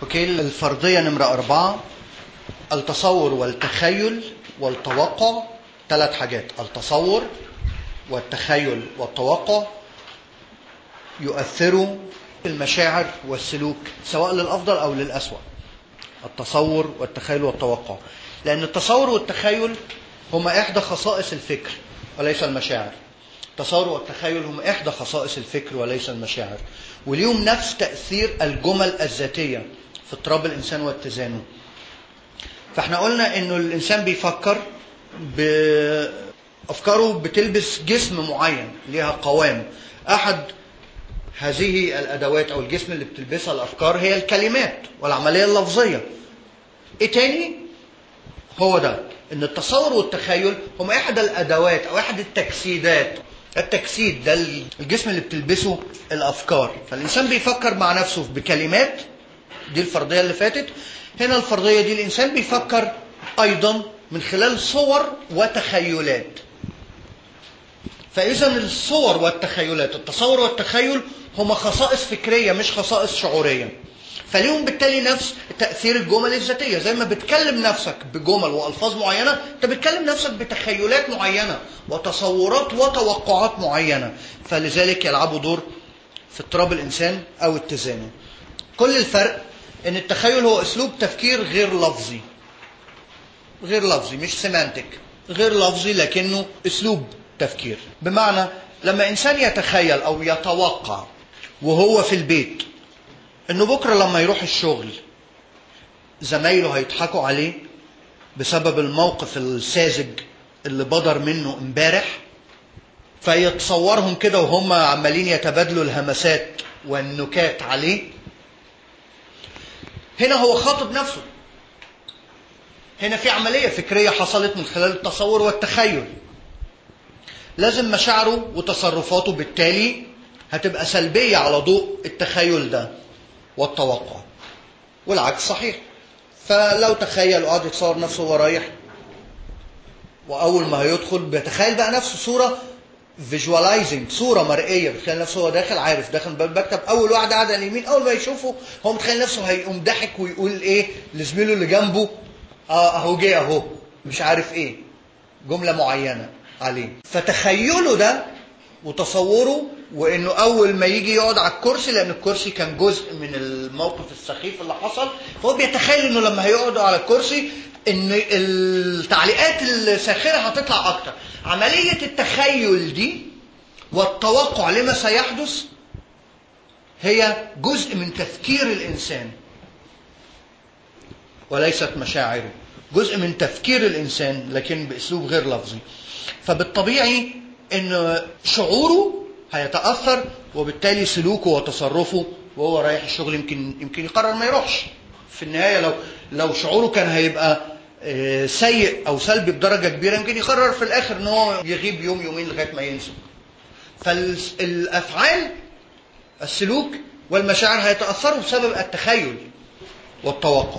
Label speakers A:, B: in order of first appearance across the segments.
A: اوكي الفرضية نمرة أربعة التصور والتخيل والتوقع ثلاث حاجات التصور والتخيل والتوقع يؤثروا في المشاعر والسلوك سواء للأفضل أو للأسوأ التصور والتخيل والتوقع لأن التصور والتخيل هما إحدى خصائص الفكر وليس المشاعر التصور والتخيل هم إحدى خصائص الفكر وليس المشاعر وليهم نفس تأثير الجمل الذاتية في اضطراب الإنسان واتزانه فاحنا قلنا انه الانسان بيفكر بافكاره بتلبس جسم معين ليها قوام احد هذه الادوات او الجسم اللي بتلبسها الافكار هي الكلمات والعمليه اللفظيه ايه تاني هو ده ان التصور والتخيل هم احد الادوات او احد التجسيدات التجسيد ده الجسم اللي بتلبسه الافكار فالانسان بيفكر مع نفسه بكلمات دي الفرضيه اللي فاتت هنا الفرضيه دي الانسان بيفكر ايضا من خلال صور وتخيلات فاذا الصور والتخيلات التصور والتخيل هما خصائص فكريه مش خصائص شعوريه فليهم بالتالي نفس تاثير الجمل الذاتيه زي ما بتكلم نفسك بجمل والفاظ معينه انت بتكلم نفسك بتخيلات معينه وتصورات وتوقعات معينه فلذلك يلعبوا دور في اضطراب الانسان او اتزانه كل الفرق ان التخيل هو اسلوب تفكير غير لفظي غير لفظي مش سيمانتك غير لفظي لكنه اسلوب تفكير بمعنى لما انسان يتخيل او يتوقع وهو في البيت انه بكره لما يروح الشغل زمايله هيضحكوا عليه بسبب الموقف الساذج اللي بدر منه امبارح فيتصورهم كده وهم عمالين يتبادلوا الهمسات والنكات عليه هنا هو خاطب نفسه هنا في عملية فكرية حصلت من خلال التصور والتخيل لازم مشاعره وتصرفاته بالتالي هتبقى سلبية على ضوء التخيل ده والتوقع والعكس صحيح فلو تخيل وقعد يتصور نفسه وهو رايح واول ما هيدخل بيتخيل بقى نفسه صوره فيجواليزنج صوره مرئيه بيتخيل نفسه هو داخل عارف داخل باب المكتب اول واحد قاعد على اليمين اول ما يشوفه هو متخيل نفسه هيقوم ضحك ويقول ايه لزميله اللي جنبه اه اهو جه اهو مش عارف ايه جمله معينه عليه فتخيله ده وتصوره وانه اول ما يجي يقعد على الكرسي لان الكرسي كان جزء من الموقف السخيف اللي حصل فهو بيتخيل انه لما هيقعد على الكرسي ان التعليقات الساخره هتطلع اكتر عمليه التخيل دي والتوقع لما سيحدث هي جزء من تفكير الانسان وليست مشاعره جزء من تفكير الانسان لكن باسلوب غير لفظي فبالطبيعي ان شعوره هيتاثر وبالتالي سلوكه وتصرفه وهو رايح الشغل يمكن يمكن يقرر ما يروحش في النهايه لو لو شعوره كان هيبقى سيء او سلبي بدرجه كبيره يمكن يقرر في الاخر ان هو يغيب يوم يومين لغايه ما ينسى فالافعال السلوك والمشاعر هيتاثروا بسبب التخيل والتوقع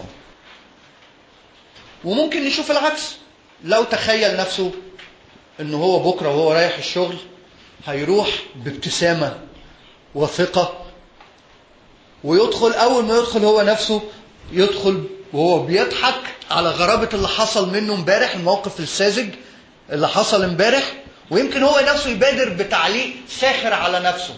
A: وممكن نشوف العكس لو تخيل نفسه ان هو بكره وهو رايح الشغل هيروح بابتسامه وثقه ويدخل اول ما يدخل هو نفسه يدخل وهو بيضحك على غرابه اللي حصل منه امبارح الموقف الساذج اللي حصل امبارح ويمكن هو نفسه يبادر بتعليق ساخر على نفسه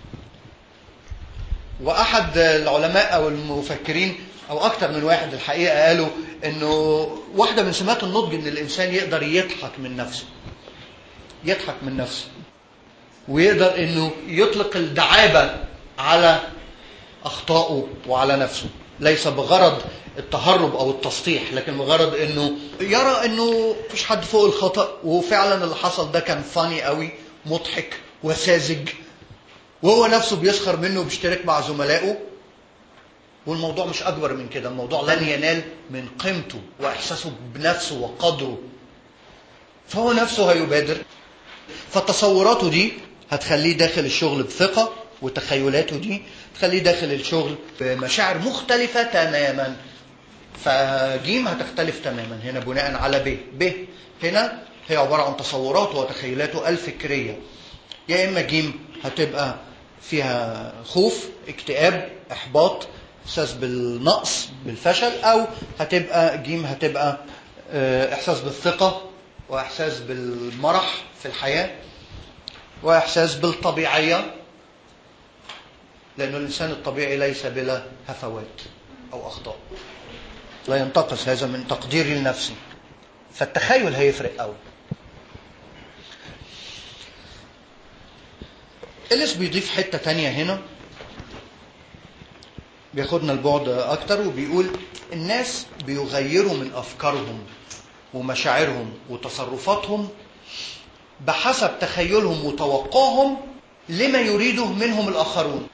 A: واحد العلماء او المفكرين او اكتر من واحد الحقيقه قالوا انه واحده من سمات النضج ان الانسان يقدر يضحك من نفسه يضحك من نفسه ويقدر انه يطلق الدعابه على اخطائه وعلى نفسه ليس بغرض التهرب او التسطيح لكن بغرض انه يرى انه مفيش حد فوق الخطا وفعلا اللي حصل ده كان فاني قوي مضحك وساذج وهو نفسه بيسخر منه وبيشترك مع زملائه والموضوع مش اكبر من كده الموضوع لن ينال من قيمته واحساسه بنفسه وقدره فهو نفسه هيبادر فتصوراته دي هتخليه داخل الشغل بثقه وتخيلاته دي تخليه داخل الشغل بمشاعر مختلفه تماما فجيم هتختلف تماما هنا بناء على ب ب هنا هي عباره عن تصوراته وتخيلاته الفكريه يا اما جيم هتبقى فيها خوف اكتئاب احباط احساس بالنقص بالفشل او هتبقى جيم هتبقى آه، احساس بالثقه واحساس بالمرح في الحياه واحساس بالطبيعيه لأن الإنسان الطبيعي ليس بلا هفوات أو أخطاء لا ينتقص هذا من تقديري لنفسي فالتخيل هيفرق قوي إليس بيضيف حتة تانية هنا بياخدنا البعد أكتر وبيقول الناس بيغيروا من أفكارهم ومشاعرهم وتصرفاتهم بحسب تخيلهم وتوقعهم لما يريده منهم الآخرون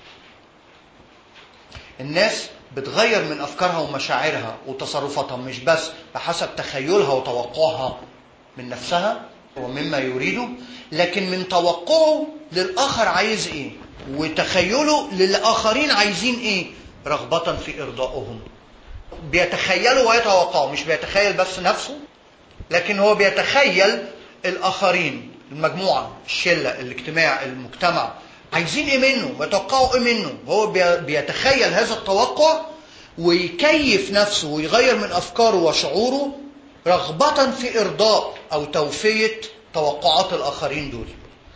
A: الناس بتغير من افكارها ومشاعرها وتصرفاتها مش بس بحسب تخيلها وتوقعها من نفسها ومما يريده لكن من توقعه للاخر عايز ايه وتخيله للاخرين عايزين ايه رغبة في ارضائهم بيتخيلوا ويتوقعوا مش بيتخيل بس نفسه لكن هو بيتخيل الاخرين المجموعة الشلة الاجتماع المجتمع عايزين ايه منه بيتوقعوا ايه منه هو بي- بيتخيل هذا التوقع ويكيف نفسه ويغير من افكاره وشعوره رغبة في ارضاء او توفية توقعات الاخرين دول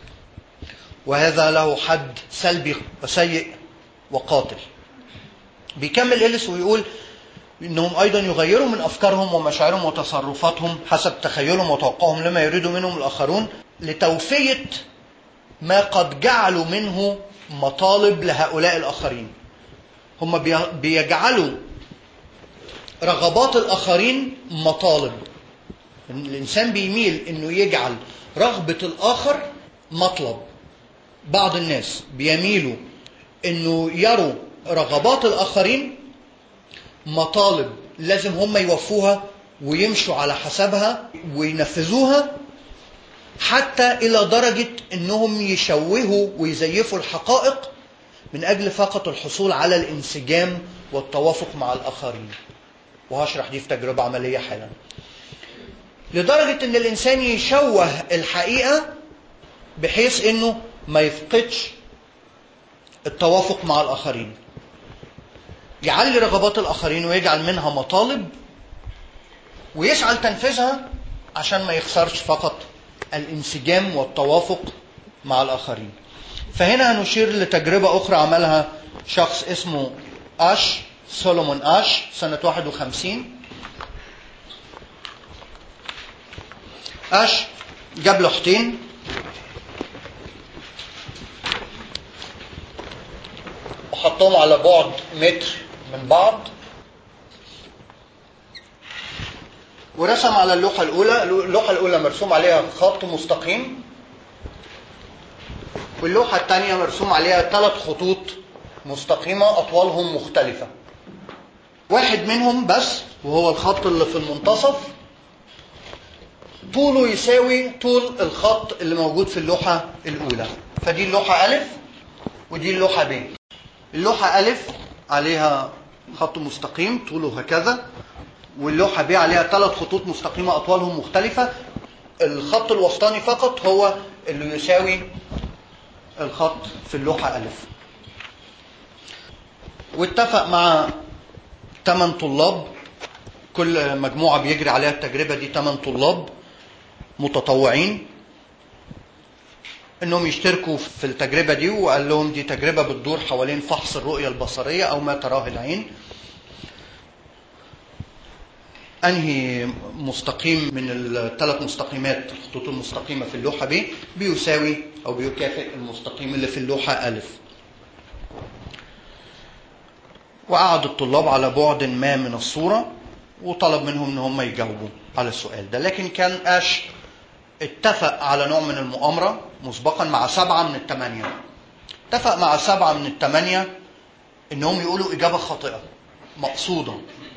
A: وهذا له حد سلبي وسيء وقاتل بيكمل إليس ويقول انهم ايضا يغيروا من افكارهم ومشاعرهم وتصرفاتهم حسب تخيلهم وتوقعهم لما يريد منهم الاخرون لتوفيه ما قد جعلوا منه مطالب لهؤلاء الآخرين هم بي- بيجعلوا رغبات الآخرين مطالب الإنسان بيميل إنه يجعل رغبة الآخر مطلب بعض الناس بيميلوا إنه يروا رغبات الآخرين مطالب لازم هم يوفوها ويمشوا على حسابها وينفذوها حتى إلى درجة إنهم يشوهوا ويزيفوا الحقائق من أجل فقط الحصول على الانسجام والتوافق مع الآخرين وهشرح دي في تجربة عملية حالا لدرجة إن الإنسان يشوه الحقيقة بحيث إنه ما يفقدش التوافق مع الآخرين يعلي رغبات الآخرين ويجعل منها مطالب ويسعى لتنفيذها عشان ما يخسرش فقط الانسجام والتوافق مع الآخرين فهنا هنشير لتجربة أخرى عملها شخص اسمه أش سولومون أش سنة 51 أش جاب لوحتين وحطهم على بعد متر من بعض ورسم على اللوحة الأولى اللوحة الأولى مرسوم عليها خط مستقيم واللوحة الثانية مرسوم عليها ثلاث خطوط مستقيمة أطوالهم مختلفة واحد منهم بس وهو الخط اللي في المنتصف طوله يساوي طول الخط اللي موجود في اللوحة الأولى فدي اللوحة ألف ودي اللوحة ب اللوحة ألف عليها خط مستقيم طوله هكذا واللوحة ب عليها ثلاث خطوط مستقيمة أطوالهم مختلفة الخط الوسطاني فقط هو اللي يساوي الخط في اللوحة ألف واتفق مع ثمان طلاب كل مجموعة بيجري عليها التجربة دي ثمان طلاب متطوعين انهم يشتركوا في التجربة دي وقال لهم دي تجربة بتدور حوالين فحص الرؤية البصرية او ما تراه العين انهي مستقيم من الثلاث مستقيمات الخطوط المستقيمة في اللوحة ب بيساوي او بيكافئ المستقيم اللي في اللوحة ألف وقعد الطلاب على بعد ما من الصورة وطلب منهم ان هم يجاوبوا على السؤال ده لكن كان اش اتفق على نوع من المؤامرة مسبقا مع سبعة من الثمانية اتفق مع سبعة من الثمانية انهم يقولوا اجابة خاطئة مقصودة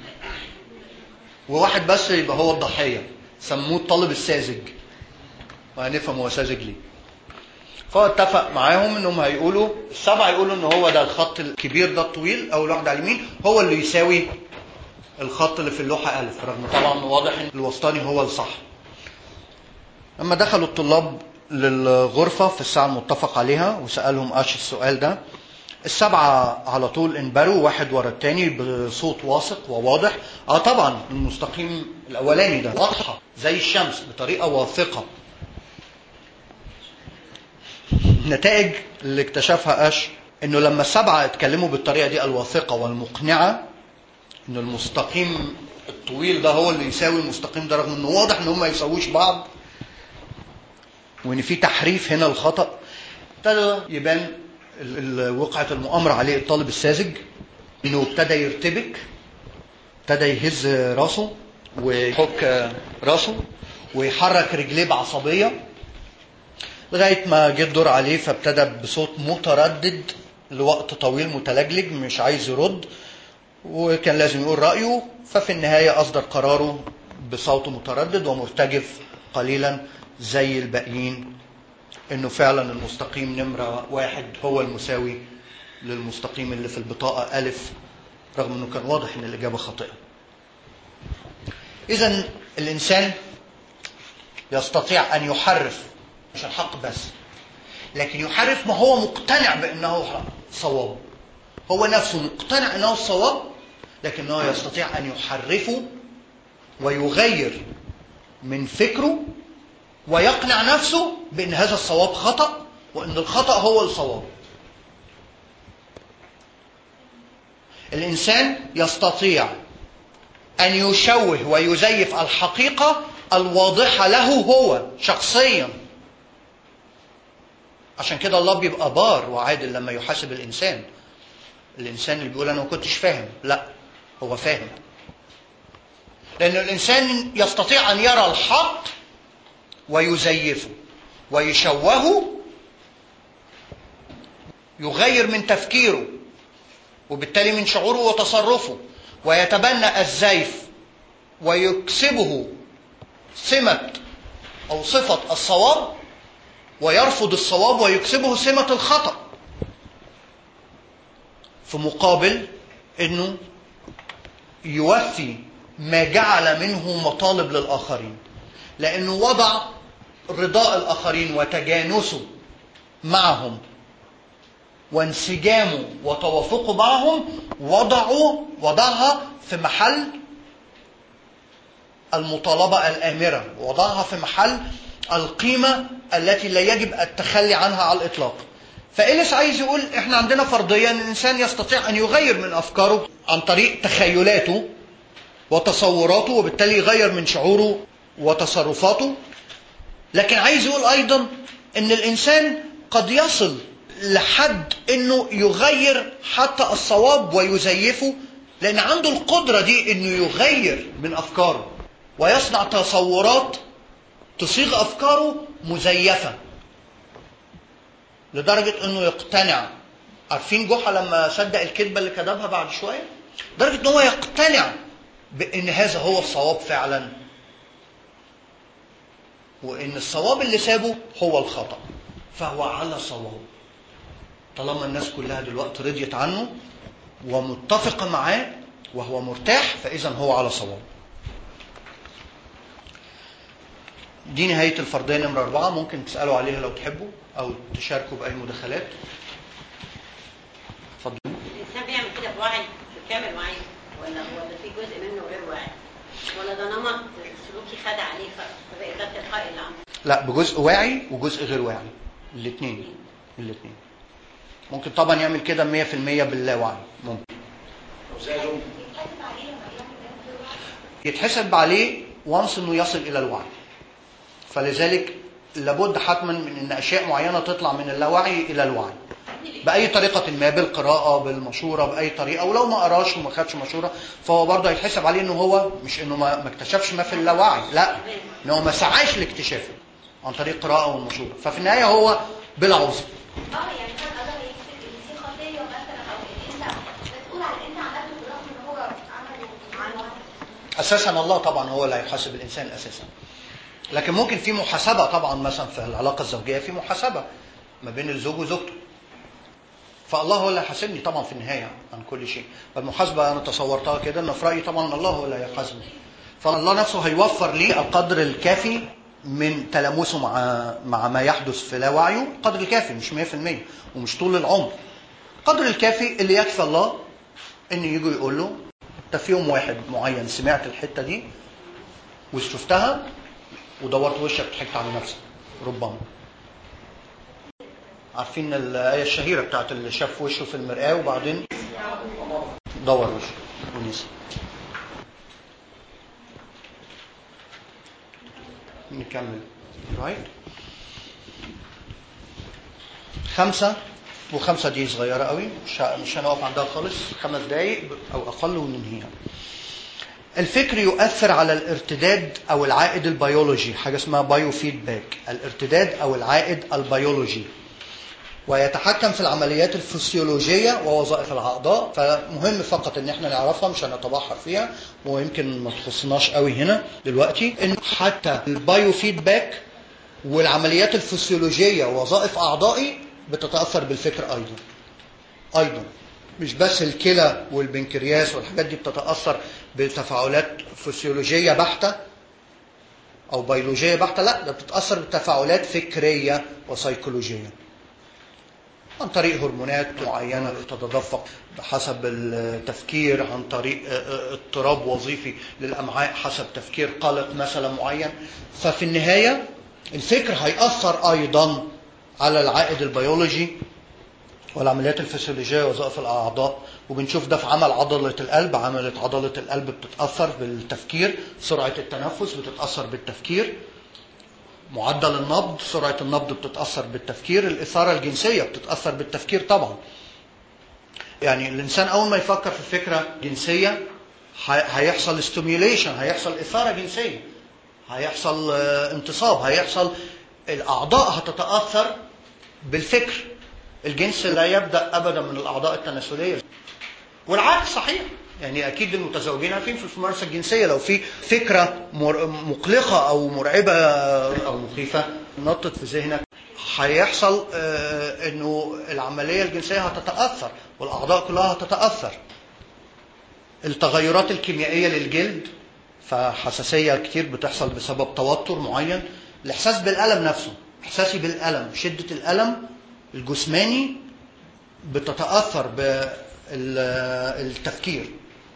A: وواحد بس يبقى هو الضحية سموه الطالب الساذج وهنفهم هو ساذج ليه فهو اتفق معاهم انهم هيقولوا السبعه يقولوا ان هو ده الخط الكبير ده الطويل اول واحد على اليمين هو اللي يساوي الخط اللي في اللوحه الف رغم طبعا واضح ان الوسطاني هو الصح لما دخلوا الطلاب للغرفه في الساعه المتفق عليها وسالهم اش السؤال ده السبعة على طول انبروا واحد ورا التاني بصوت واثق وواضح اه طبعا المستقيم الاولاني ده واضحة زي الشمس بطريقة واثقة النتائج اللي اكتشفها اش انه لما السبعة اتكلموا بالطريقة دي الواثقة والمقنعة ان المستقيم الطويل ده هو اللي يساوي المستقيم ده رغم انه واضح ان هم ما يساووش بعض وان في تحريف هنا الخطأ ابتدى يبان ال- ال- وقعة المؤامرة عليه الطالب الساذج انه ابتدى يرتبك ابتدى يهز راسه ويحك راسه ويحرك رجليه بعصبية لغاية ما جه الدور عليه فابتدى بصوت متردد لوقت طويل متلجلج مش عايز يرد وكان لازم يقول رأيه ففي النهاية أصدر قراره بصوت متردد ومرتجف قليلا زي الباقيين انه فعلا المستقيم نمرة واحد هو المساوي للمستقيم اللي في البطاقة ألف رغم انه كان واضح ان الإجابة خاطئة إذا الإنسان يستطيع أن يحرف مش الحق بس لكن يحرف ما هو مقتنع بأنه صواب هو نفسه مقتنع أنه الصواب لكنه يستطيع أن يحرفه ويغير من فكره ويقنع نفسه بأن هذا الصواب خطأ وأن الخطأ هو الصواب الإنسان يستطيع أن يشوه ويزيف الحقيقة الواضحة له هو شخصيا عشان كده الله بيبقى بار وعادل لما يحاسب الإنسان الإنسان اللي بيقول أنا ما كنتش فاهم لا هو فاهم لأن الإنسان يستطيع أن يرى الحق ويزيفه ويشوهه يغير من تفكيره وبالتالي من شعوره وتصرفه ويتبنى الزيف ويكسبه سمة أو صفة الصواب ويرفض الصواب ويكسبه سمة الخطأ في مقابل أنه يوفي ما جعل منه مطالب للآخرين لأنه وضع رضاء الآخرين وتجانسه معهم وانسجامه وتوافقه معهم وضعوا وضعها في محل المطالبة الآمرة وضعها في محل القيمة التي لا يجب التخلي عنها على الإطلاق فإليس عايز يقول إحنا عندنا فرضية أن الإنسان يستطيع أن يغير من أفكاره عن طريق تخيلاته وتصوراته وبالتالي يغير من شعوره وتصرفاته لكن عايز يقول أيضا أن الإنسان قد يصل لحد أنه يغير حتى الصواب ويزيفه لأن عنده القدرة دي أنه يغير من أفكاره ويصنع تصورات تصيغ أفكاره مزيفة لدرجة أنه يقتنع عارفين جحا لما صدق الكذبة اللي كتبها بعد شوية لدرجة أنه يقتنع بأن هذا هو الصواب فعلا وأن الصواب اللي سابه هو الخطأ فهو على صواب طالما الناس كلها دلوقتي رضيت عنه ومتفقة معاه وهو مرتاح فإذا هو على صواب دي نهاية الفرضية نمرة أربعة ممكن تسألوا عليها لو تحبوا أو تشاركوا بأي مداخلات اتفضل
B: الانسان بيعمل كده بوعي بكامل وعي ولا ولا في جزء منه غير واعي ولا ده نمط سلوكي خد عليه ف- فبقى ده تلقائي اللي عنده
A: لا بجزء واعي وجزء غير واعي الاثنين الاثنين ممكن طبعا يعمل كده 100% باللاوعي ممكن يتحسب عليه وانس انه يصل الى الوعي فلذلك لابد حتما من ان اشياء معينه تطلع من اللاوعي الى الوعي باي طريقه ما بالقراءه بالمشوره باي طريقه ولو ما قراش وما خدش مشوره فهو برضه هيتحسب عليه انه هو مش انه ما ما اكتشفش ما في اللاوعي لا ان هو ما سعاش لاكتشافه عن طريق القراءه والمشوره ففي النهايه هو بلا عذر
C: اه يعني كان قدر يكتب ان في خطيه مثلا او ان انت بتقول على ان عملته برغم ان هو عمله عن
A: اساسا الله طبعا هو اللي هيحاسب الانسان اساسا لكن ممكن في محاسبه طبعا مثلا في العلاقه الزوجيه في محاسبه ما بين الزوج وزوجته فالله هو اللي هيحاسبني طبعا في النهايه عن كل شيء فالمحاسبه انا تصورتها كده ان في رايي طبعا الله هو اللي هيحاسبني فالله نفسه هيوفر لي القدر الكافي من تلامسه مع مع ما يحدث في لا وعيه القدر الكافي مش 100% ومش طول العمر قدر الكافي اللي يكفي الله ان يجوا يقول له انت في يوم واحد معين سمعت الحته دي وشفتها ودورت وشك ضحكت على نفسك ربما عارفين الآية الشهيرة بتاعت اللي شاف وشه في المرآة وبعدين دور وشه ونسي نكمل رايت خمسة وخمسة دي صغيرة قوي مش ه- مش هنقف عندها خالص خمس دقايق أو أقل وننهيها الفكر يؤثر على الارتداد او العائد البيولوجي حاجه اسمها بايو فيدباك الارتداد او العائد البيولوجي ويتحكم في العمليات الفسيولوجيه ووظائف الاعضاء فمهم فقط ان احنا نعرفها مش هنتبحر فيها ويمكن ما تخصناش قوي هنا دلوقتي ان حتى البايو فيدباك والعمليات الفسيولوجيه ووظائف اعضائي بتتاثر بالفكر ايضا ايضا مش بس الكلى والبنكرياس والحاجات دي بتتاثر بتفاعلات فسيولوجيه بحته او بيولوجيه بحته لا ده بتتاثر بتفاعلات فكريه وسيكولوجيه عن طريق هرمونات معينه بتتدفق بحسب التفكير عن طريق آه، آه، اضطراب وظيفي للامعاء حسب تفكير قلق مثلا معين ففي النهايه الفكر هيأثر ايضا على العائد البيولوجي والعمليات الفسيولوجيه وظائف الاعضاء وبنشوف ده في عمل عضله القلب عمليه عضله القلب بتتاثر بالتفكير سرعه التنفس بتتاثر بالتفكير معدل النبض سرعه النبض بتتاثر بالتفكير الاثاره الجنسيه بتتاثر بالتفكير طبعا يعني الانسان اول ما يفكر في فكره جنسيه هي- هيحصل ستيميوليشن هيحصل اثاره جنسيه هيحصل آه، انتصاب هيحصل الاعضاء هتتاثر بالفكر الجنس لا يبدا ابدا من الاعضاء التناسليه والعكس صحيح يعني اكيد المتزوجين عارفين في الممارسه الجنسيه لو في فكره مر- مقلقه او مرعبه او مخيفه نطت في ذهنك هيحصل آه، انه العمليه الجنسيه هتتاثر والاعضاء كلها هتتاثر التغيرات الكيميائيه للجلد فحساسيه كتير بتحصل بسبب توتر معين الاحساس بالالم نفسه احساسي بالالم شده الالم الجسماني بتتاثر بالتفكير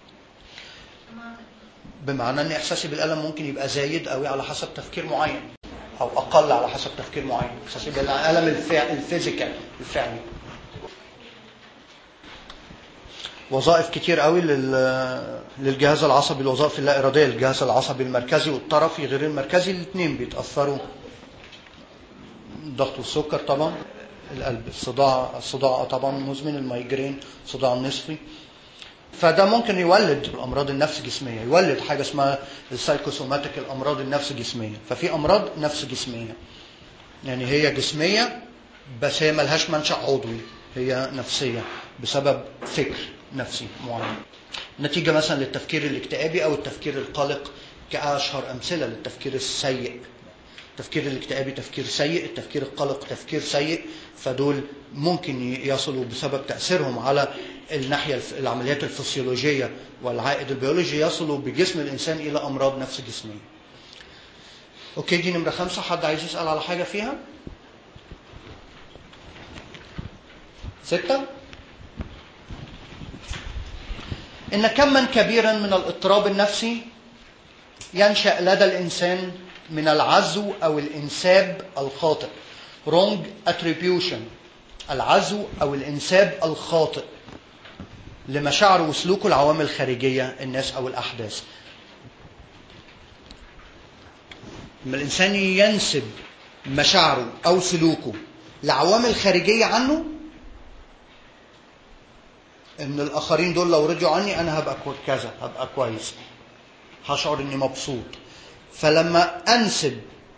A: بمعنى ان احساسي بالالم ممكن يبقى زايد قوي على حسب تفكير معين او اقل على حسب تفكير معين احساسي بالالم الفع... الفيزيكال الفعلي وظائف كتير قوي لل... للجهاز العصبي الوظائف اللا اراديه الجهاز العصبي المركزي والطرفي غير المركزي الاثنين بيتاثروا ضغط والسكر طبعا القلب الصداع الصداع طبعا مزمن المايجرين صداع النصفي فده ممكن يولد الامراض النفس جسميه يولد حاجه اسمها السايكوسوماتيك الامراض النفس جسميه ففي امراض نفس جسميه يعني هي جسميه بس هي ملهاش منشا عضوي هي نفسيه بسبب فكر نفسي معين نتيجه مثلا للتفكير الاكتئابي او التفكير القلق كاشهر امثله للتفكير السيء التفكير الاكتئابي تفكير سيء التفكير القلق تفكير سيء فدول ممكن يصلوا بسبب تأثيرهم على الناحية الف- العمليات الفسيولوجية والعائد البيولوجي يصلوا بجسم الإنسان إلى أمراض نفس جسمية أوكي دي نمرة خمسة حد عايز يسأل على حاجة فيها ستة إن كما كبيرا من الاضطراب النفسي ينشأ لدى الإنسان من العزو أو الإنساب الخاطئ wrong attribution العزو أو الإنساب الخاطئ لمشاعره وسلوكه العوامل الخارجية الناس أو الأحداث لما الإنسان ينسب مشاعره أو سلوكه لعوامل خارجية عنه ان الاخرين دول لو رضيوا عني انا هبقى كو- كذا هبقى كويس هشعر اني مبسوط فلما انسب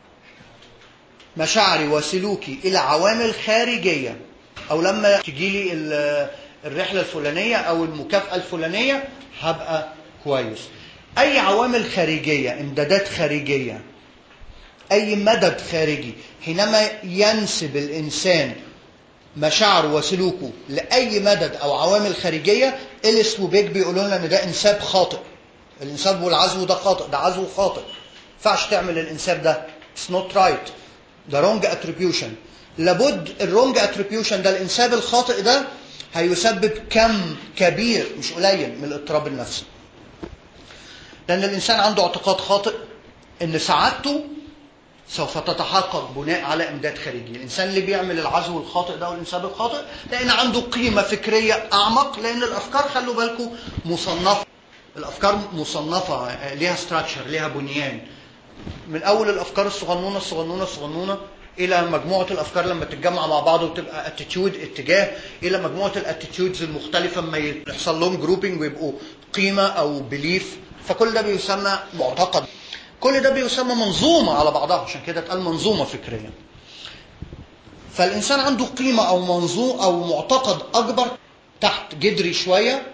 A: مشاعري وسلوكي الى عوامل خارجيه او لما تجي لي ال- الرحله الفلانيه او المكافاه الفلانيه هبقى كويس اي عوامل خارجيه امدادات خارجيه اي مدد خارجي حينما ينسب الانسان مشاعره وسلوكه لاي مدد او عوامل خارجيه اليس وبيج بيقولوا لنا ان ده انساب خاطئ الانساب والعزو ده خاطئ ده عزو خاطئ ما ينفعش تعمل الانساب ده اتس نوت رايت ده رونج اتريبيوشن لابد الرونج اتريبيوشن ده الانساب الخاطئ ده هيسبب كم كبير مش قليل من الاضطراب النفسي لأن الإنسان عنده اعتقاد خاطئ إن سعادته سوف تتحقق بناء على إمداد خارجي الإنسان اللي بيعمل العزو الخاطئ ده والإنسان الخاطئ لأن عنده قيمة فكرية أعمق لأن الأفكار خلوا بالكم مصنفة الأفكار مصنفة ليها ستراكشر ليها بنيان من أول الأفكار الصغنونة الصغنونة الصغنونة الى مجموعه الافكار لما تتجمع مع بعض وتبقى اتيتيود اتجاه الى مجموعه الاتيتيودز المختلفه لما يحصل لهم جروبنج ويبقوا قيمه او بليف فكل ده بيسمى معتقد كل ده بيسمى منظومه على بعضها عشان كده اتقال منظومه فكريه فالانسان عنده قيمه او منظوم او معتقد اكبر تحت جدري شويه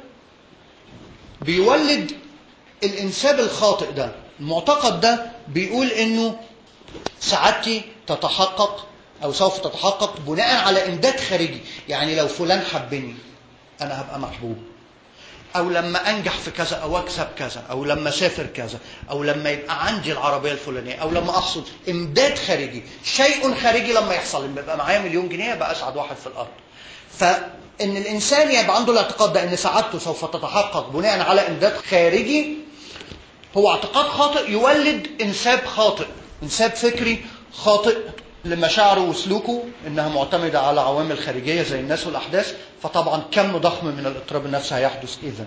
A: بيولد الانساب الخاطئ ده المعتقد ده بيقول انه سعادتي تتحقق او سوف تتحقق بناء على امداد خارجي يعني لو فلان حبني انا هبقى محبوب او لما انجح في كذا او اكسب كذا او لما اسافر كذا او لما يبقى عندي العربيه الفلانيه او لما احصل امداد خارجي شيء خارجي لما يحصل لما يبقى معايا مليون جنيه ابقى اسعد واحد في الارض فان الانسان يبقى عنده الاعتقاد ده ان سعادته سوف تتحقق بناء على امداد خارجي هو اعتقاد خاطئ يولد انساب خاطئ انساب فكري خاطئ لمشاعره وسلوكه انها معتمده على عوامل خارجيه زي الناس والاحداث فطبعا كم ضخم من الاضطراب النفسي هيحدث اذا.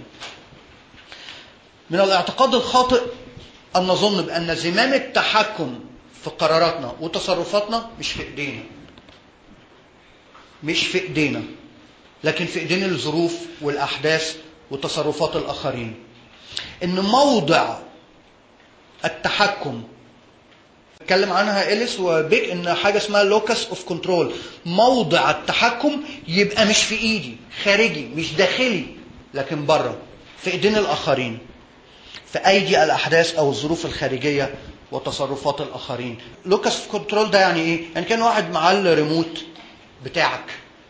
A: من الاعتقاد الخاطئ ان نظن بان زمام التحكم في قراراتنا وتصرفاتنا مش في ايدينا. مش في ايدينا لكن في ايدين الظروف والاحداث وتصرفات الاخرين. ان موضع التحكم اتكلم عنها إليس وبيك ان حاجه اسمها لوكس اوف كنترول موضع التحكم يبقى مش في ايدي خارجي مش داخلي لكن بره في ايدين الاخرين في ايدي الاحداث او الظروف الخارجيه وتصرفات الاخرين لوكس اوف كنترول ده يعني ايه يعني كان واحد معاه الريموت بتاعك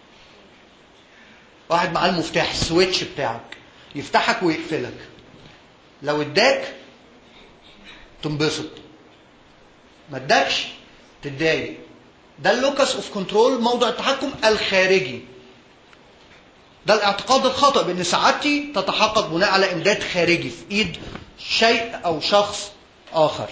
A: واحد معاه المفتاح السويتش بتاعك يفتحك ويقفلك لو اداك تنبسط ما ادكش تتضايق ده اللوكس اوف كنترول موضع التحكم الخارجي ده الاعتقاد الخاطئ بان سعادتي تتحقق بناء على امداد خارجي في ايد شيء او شخص اخر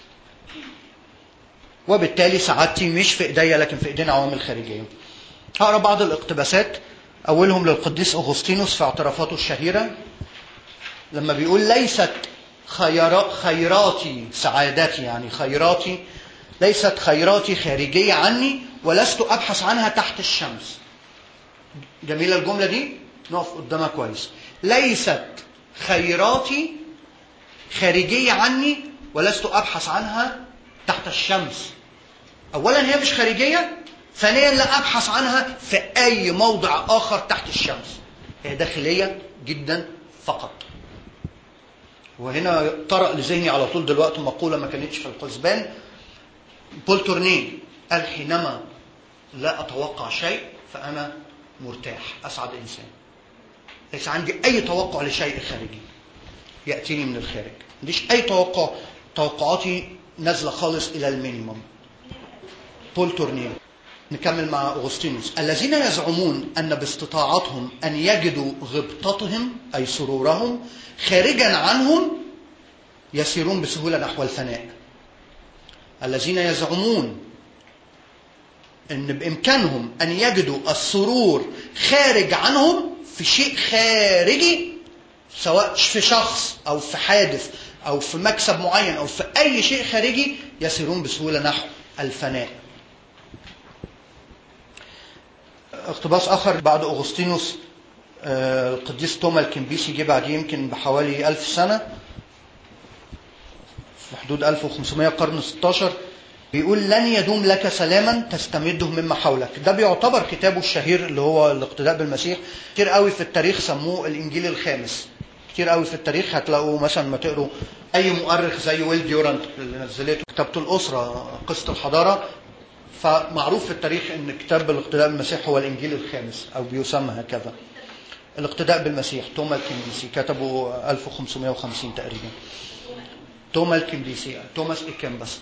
A: وبالتالي سعادتي مش في ايديا لكن في ايدين عوامل خارجيه هقرا بعض الاقتباسات اولهم للقديس اغسطينوس في اعترافاته الشهيره لما بيقول ليست خيرا خيراتي سعادتي يعني خيراتي ليست خيراتي خارجية عني ولست أبحث عنها تحت الشمس جميلة الجملة دي نقف قدامها كويس ليست خيراتي خارجية عني ولست أبحث عنها تحت الشمس أولا هي مش خارجية ثانيا لا أبحث عنها في أي موضع آخر تحت الشمس هي داخلية جدا فقط وهنا طرأ لذهني على طول دلوقتي مقولة ما كانتش في الحسبان بول تورنيه قال حينما لا أتوقع شيء فأنا مرتاح أسعد إنسان ليس عندي أي توقع لشيء خارجي يأتيني من الخارج ما عنديش أي توقع توقعاتي نازلة خالص إلى المينيموم بول تورنيه نكمل مع أغسطينوس الذين يزعمون أن باستطاعتهم أن يجدوا غبطتهم أي سرورهم خارجا عنهم يسيرون بسهولة نحو الفناء الذين يزعمون أن بإمكانهم أن يجدوا السرور خارج عنهم في شيء خارجي سواء في شخص أو في حادث أو في مكسب معين أو في أي شيء خارجي يسيرون بسهولة نحو الفناء اقتباس اخر بعد اغسطينوس القديس توما الكمبيسي جه بعديه يمكن بحوالي ألف سنة في حدود 1500 قرن 16 بيقول لن يدوم لك سلاما تستمده مما حولك ده بيعتبر كتابه الشهير اللي هو الاقتداء بالمسيح كتير قوي في التاريخ سموه الانجيل الخامس كتير قوي في التاريخ هتلاقوا مثلا ما تقروا اي مؤرخ زي ويل ديورانت اللي نزلته كتابته الاسره قصه الحضاره فمعروف في التاريخ ان كتاب الاقتداء بالمسيح هو الانجيل الخامس او بيسمى هكذا الاقتداء بالمسيح توما الكنديسي كتبه 1550 تقريبا توما الكنديسي توماس إكمبس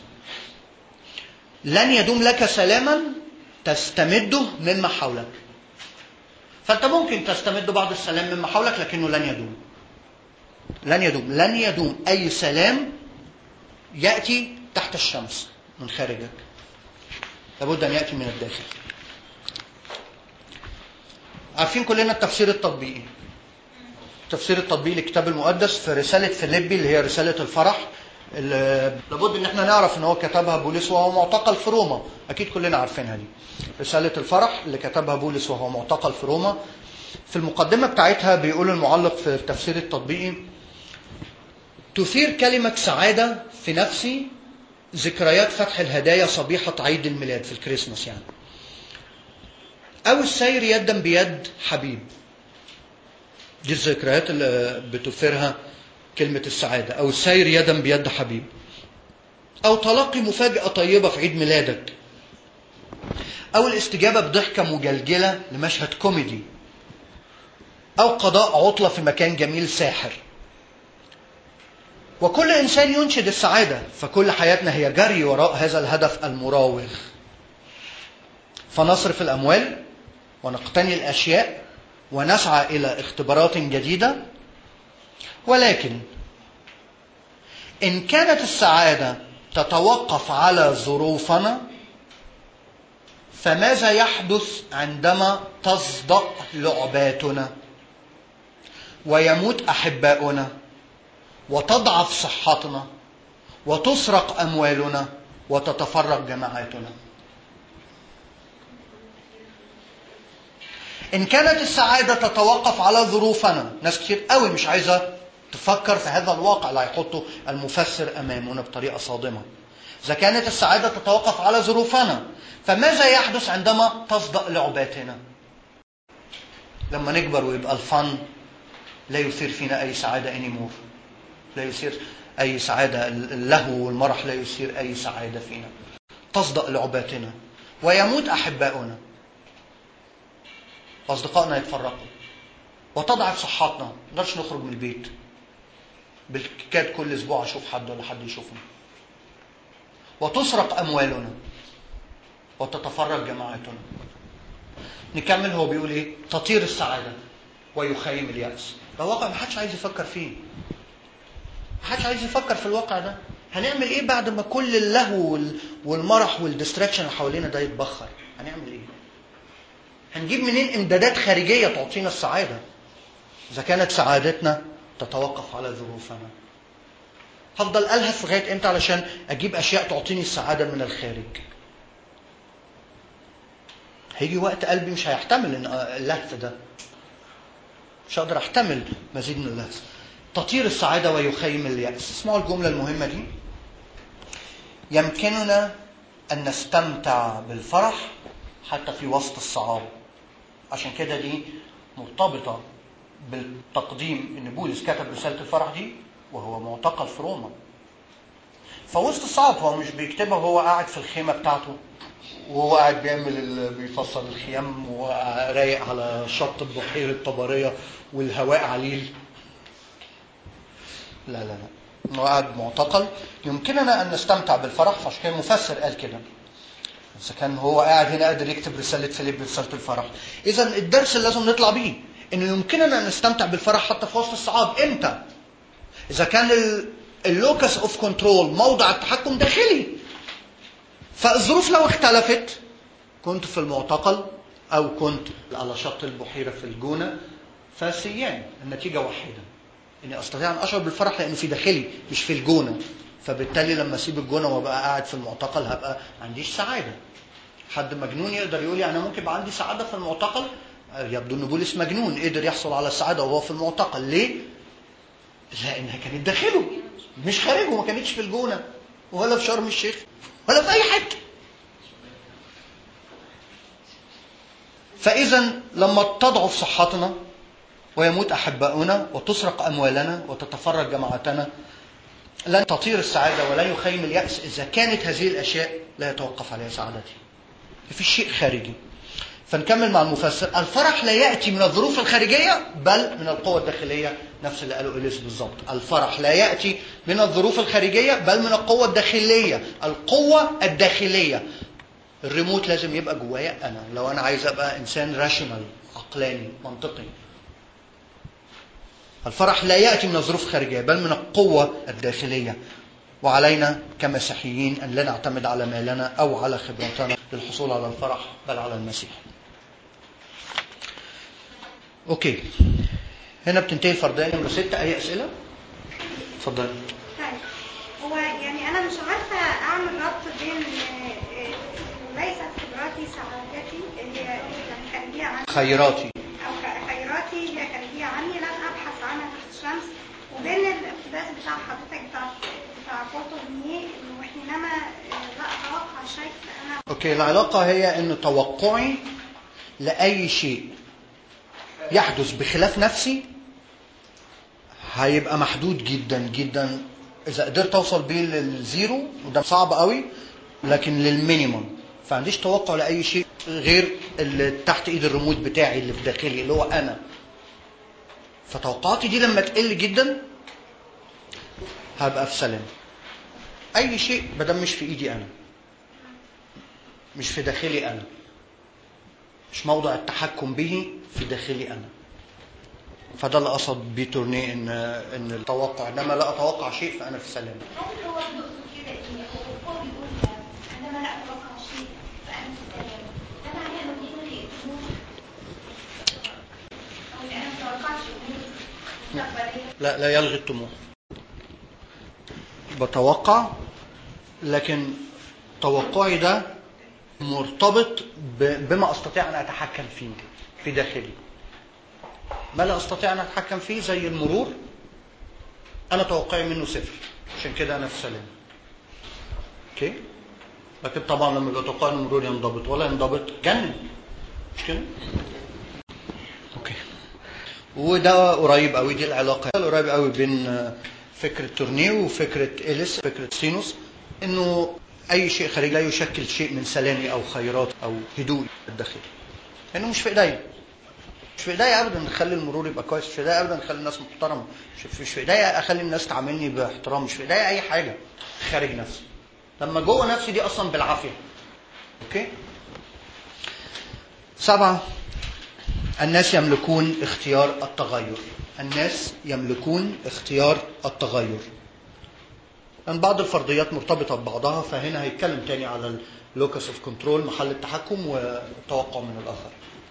A: لن يدوم لك سلاما تستمده مما حولك فانت ممكن تستمد بعض السلام مما حولك لكنه لن يدوم لن يدوم لن يدوم اي سلام ياتي تحت الشمس من خارجك لابد ان ياتي من الداخل عارفين كلنا التفسير التطبيقي التفسير التطبيقي للكتاب المقدس في رساله فيليبي اللي هي رساله الفرح اللي لابد ان احنا نعرف ان هو كتبها بولس وهو معتقل في روما اكيد كلنا عارفينها دي رساله الفرح اللي كتبها بولس وهو معتقل في روما في المقدمه بتاعتها بيقول المعلق في التفسير التطبيقي تثير كلمه سعاده في نفسي ذكريات فتح الهدايا صبيحه عيد الميلاد في الكريسماس يعني او السير يدا بيد حبيب دي الذكريات اللي بتثيرها كلمة السعادة أو السير يدا بيد حبيب أو تلقي مفاجأة طيبة في عيد ميلادك أو الاستجابة بضحكة مجلجلة لمشهد كوميدي أو قضاء عطلة في مكان جميل ساحر وكل إنسان ينشد السعادة فكل حياتنا هي جري وراء هذا الهدف المراوغ فنصرف الأموال ونقتني الأشياء ونسعى إلى اختبارات جديدة ولكن إن كانت السعادة تتوقف على ظروفنا فماذا يحدث عندما تصدأ لعباتنا ويموت أحباؤنا وتضعف صحتنا وتسرق أموالنا وتتفرق جماعاتنا إن كانت السعادة تتوقف على ظروفنا ناس كتير قوي مش عايزة تفكر في هذا الواقع اللي هيحطه المفسر أمامنا بطريقة صادمة إذا كانت السعادة تتوقف على ظروفنا فماذا يحدث عندما تصدأ لعباتنا لما نكبر ويبقى الفن لا يثير فينا أي سعادة anymore لا يثير أي سعادة اللهو والمرح لا يثير أي سعادة فينا تصدأ لعباتنا ويموت أحباؤنا واصدقائنا يتفرقوا وتضعف صحتنا ما نقدرش نخرج من البيت بالكاد كل اسبوع اشوف حد ولا حد يشوفني وتسرق اموالنا وتتفرق جماعتنا نكمل هو بيقول ايه تطير السعاده ويخيم الياس ده واقع ما حدش عايز يفكر فيه ما حدش عايز يفكر في الواقع ده هنعمل ايه بعد ما كل اللهو والمرح والديستراكشن اللي حوالينا ده يتبخر هنعمل ايه هنجيب منين امدادات خارجيه تعطينا السعاده اذا كانت سعادتنا تتوقف على ظروفنا هفضل الهف لغايه امتى علشان اجيب اشياء تعطيني السعاده من الخارج هيجي وقت قلبي مش هيحتمل ان اللهف ده مش هقدر احتمل مزيد من اللهف تطير السعاده ويخيم الياس اسمعوا الجمله المهمه دي يمكننا ان نستمتع بالفرح حتى في وسط الصعاب عشان كده دي مرتبطه بالتقديم ان بولس كتب رساله الفرح دي وهو معتقل في روما فوسط الصعب هو مش بيكتبها وهو قاعد في الخيمه بتاعته وهو قاعد بيعمل بيفصل الخيام ورايق على شط بحيره طبريه والهواء عليل لا لا لا هو قاعد معتقل يمكننا ان نستمتع بالفرح فعشان كده المفسر قال كده اذا كان هو قاعد هنا قادر يكتب رساله فيليب رساله الفرح اذا الدرس اللي لازم نطلع بيه انه يمكننا ان نستمتع بالفرح حتى في وسط الصعاب امتى اذا كان اللوكس اوف كنترول موضع التحكم داخلي فالظروف لو اختلفت كنت في المعتقل او كنت على شط البحيره في الجونه فسيان النتيجه واحده اني استطيع ان اشعر بالفرح لانه في داخلي مش في الجونه فبالتالي لما اسيب الجونه وابقى قاعد في المعتقل هبقى ما عنديش سعاده حد مجنون يقدر يقول لي انا ممكن يبقى عندي سعاده في المعتقل يبدو ان بولس مجنون قدر يحصل على السعاده وهو في المعتقل ليه؟ لانها كانت داخله مش خارجه ما كانتش في الجونه ولا في شرم الشيخ ولا في اي حته فاذا لما تضعف صحتنا ويموت احباؤنا وتسرق اموالنا وتتفرج جماعتنا لن تطير السعاده ولن يخيم الياس اذا كانت هذه الاشياء لا يتوقف عليها سعادتي في شيء خارجي فنكمل مع المفسر الفرح لا يأتي من الظروف الخارجية بل من القوة الداخلية نفس اللي قاله إليس بالظبط الفرح لا يأتي من الظروف الخارجية بل من القوة الداخلية القوة الداخلية الريموت لازم يبقى جوايا انا لو انا عايز ابقى انسان راشونال عقلاني منطقي الفرح لا ياتي من ظروف خارجيه بل من القوه الداخليه وعلينا كمسيحيين ان لا نعتمد على مالنا او على خبرتنا للحصول على الفرح بل على المسيح. اوكي هنا بتنتهي الفرديه نمره ستة اي اسئله؟ اتفضلي.
D: طيب هو يعني انا مش عارفه اعمل ربط بين آه، آه، ليست خبراتي سعادتي هي يعني خارجيه عني
A: خيراتي
D: او خ- خيراتي هي خارجيه عني لن ابحث عنها تحت الشمس وبين الاقتباس بتاع حضرتك بتاع بتاع بورتوميه انه حينما آه، لا اتوقع شيء فانا
A: اوكي العلاقه هي ان توقعي لاي شيء يحدث بخلاف نفسي هيبقى محدود جدا جدا اذا قدرت اوصل بيه للزيرو وده صعب قوي لكن للمينيمم فعنديش توقع لاي شيء غير اللي تحت ايد الريموت بتاعي اللي في داخلي اللي هو انا فتوقعاتي دي لما تقل جدا هبقى في سلام اي شيء مادام مش في ايدي انا مش في داخلي انا مش موضع التحكم به في داخلي انا فده اللي قصد بيه تورنيه ان ان التوقع انما لا اتوقع شيء فانا في سلام
C: هل هو يقصد كده ان هو هو بيقول عندما لا اتوقع شيء فانا في السلام ده معناه انه بيلغي الامور او ان انا ما اتوقعش امور مستقبليه
A: لا لا يلغي الطموح بتوقع لكن توقعي ده مرتبط ب- بما استطيع ان اتحكم فيه في داخلي ما لا استطيع ان اتحكم فيه زي المرور انا توقعي منه صفر عشان كده انا في سلام اوكي لكن طبعا لما يبقى توقعي ان المرور ينضبط ولا ينضبط جنن مش كده اوكي وده قريب قوي دي العلاقه قريب قوي بين آه، فكره تورنيو وفكره اليس فكره سينوس انه اي شيء خارجي لا يشكل شيء من سلامي او خيرات او هدوء الداخلي لانه مش في ايديا مش في ايديا ابدا نخلي المرور يبقى كويس مش في ايديا ابدا نخلي الناس محترمه مش مش في ايديا اخلي الناس تعاملني باحترام مش في ايديا اي حاجه خارج نفسي لما جوه نفسي دي اصلا بالعافيه اوكي سبعه الناس يملكون اختيار التغير الناس يملكون اختيار التغير لأن بعض الفرضيات مرتبطة ببعضها فهنا هيتكلم تاني على اللوكس اوف كنترول محل التحكم والتوقع من الآخر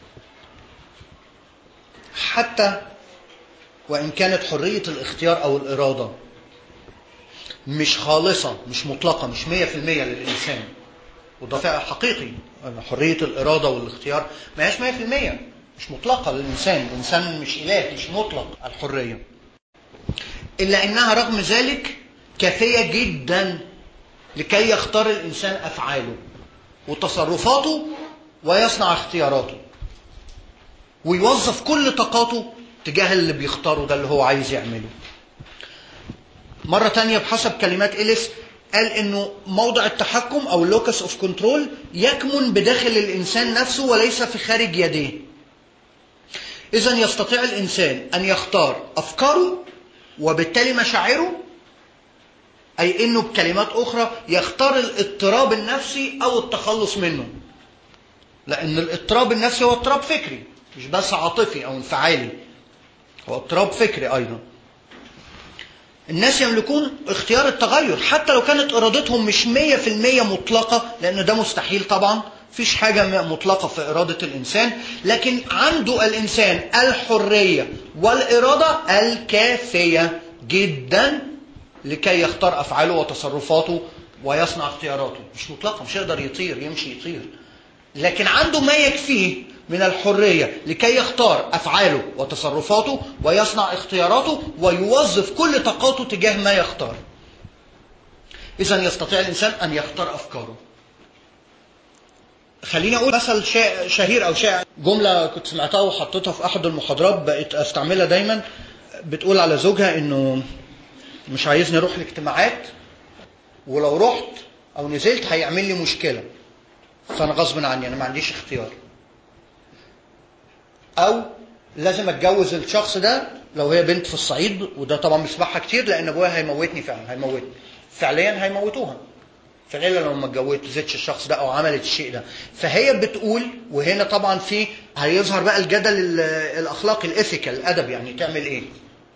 A: حتى وإن كانت حرية الاختيار أو الإرادة مش خالصة مش مطلقة مش مية في المية للإنسان وده فعل حقيقي أن حرية الإرادة والاختيار ما هيش 100% مش مطلقة للإنسان الإنسان مش إله مش مطلق الحرية إلا أنها رغم ذلك كافية جدا لكي يختار الإنسان أفعاله وتصرفاته ويصنع اختياراته ويوظف كل طاقاته تجاه اللي بيختاره ده اللي هو عايز يعمله مرة تانية بحسب كلمات إليس قال انه موضع التحكم او اللوكس اوف كنترول يكمن بداخل الانسان نفسه وليس في خارج يديه اذا يستطيع الانسان ان يختار افكاره وبالتالي مشاعره اي انه بكلمات اخرى يختار الاضطراب النفسي او التخلص منه لان الاضطراب النفسي هو اضطراب فكري مش بس عاطفي او انفعالي هو اضطراب فكري ايضا الناس يملكون اختيار التغير حتى لو كانت ارادتهم مش 100% مطلقة لان ده مستحيل طبعا فيش حاجة مطلقة في إرادة الإنسان لكن عنده الإنسان الحرية والإرادة الكافية جدا لكي يختار أفعاله وتصرفاته ويصنع اختياراته مش مطلقة مش يقدر يطير يمشي يطير لكن عنده ما يكفيه من الحرية لكي يختار أفعاله وتصرفاته ويصنع اختياراته ويوظف كل طاقاته تجاه ما يختار إذا يستطيع الإنسان أن يختار أفكاره خليني أقول مثل شا- شهير أو شائع جملة كنت سمعتها وحطيتها في أحد المحاضرات بقيت أستعملها دايما بتقول على زوجها إنه مش عايزني أروح الاجتماعات ولو رحت أو نزلت هيعمل لي مشكلة فأنا غصب عني أنا ما عنديش اختيار او لازم اتجوز الشخص ده لو هي بنت في الصعيد وده طبعا بيسمعها كتير لان ابويا هيموتني فعلا هيموتني فعليا هيموتوها في العيله لو ما اتجوزتش الشخص ده او عملت الشيء ده فهي بتقول وهنا طبعا في هيظهر بقى الجدل ال- الاخلاقي الايثيكال الادب يعني تعمل ايه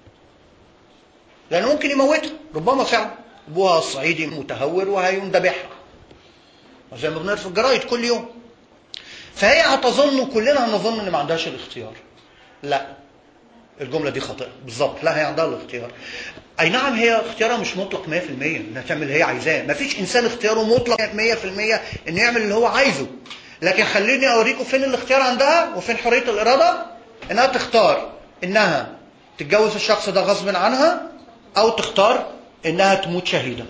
A: لانه ممكن يموتها ربما فعلا ابوها الصعيدي متهور وهيقوم ذابحها زي ما بنقرا في الجرايد كل يوم فهي هتظن كلنا هنظن ان ما عندهاش الاختيار لا الجمله دي خاطئه بالظبط لا هي عندها الاختيار اي نعم هي اختيارها مش مطلق 100% انها تعمل اللي هي عايزاه ما فيش انسان اختياره مطلق 100% انه يعمل اللي هو عايزه لكن خليني اوريكم فين الاختيار عندها وفين حريه الاراده انها تختار انها تتجوز الشخص ده غصب عنها او تختار انها تموت شهيده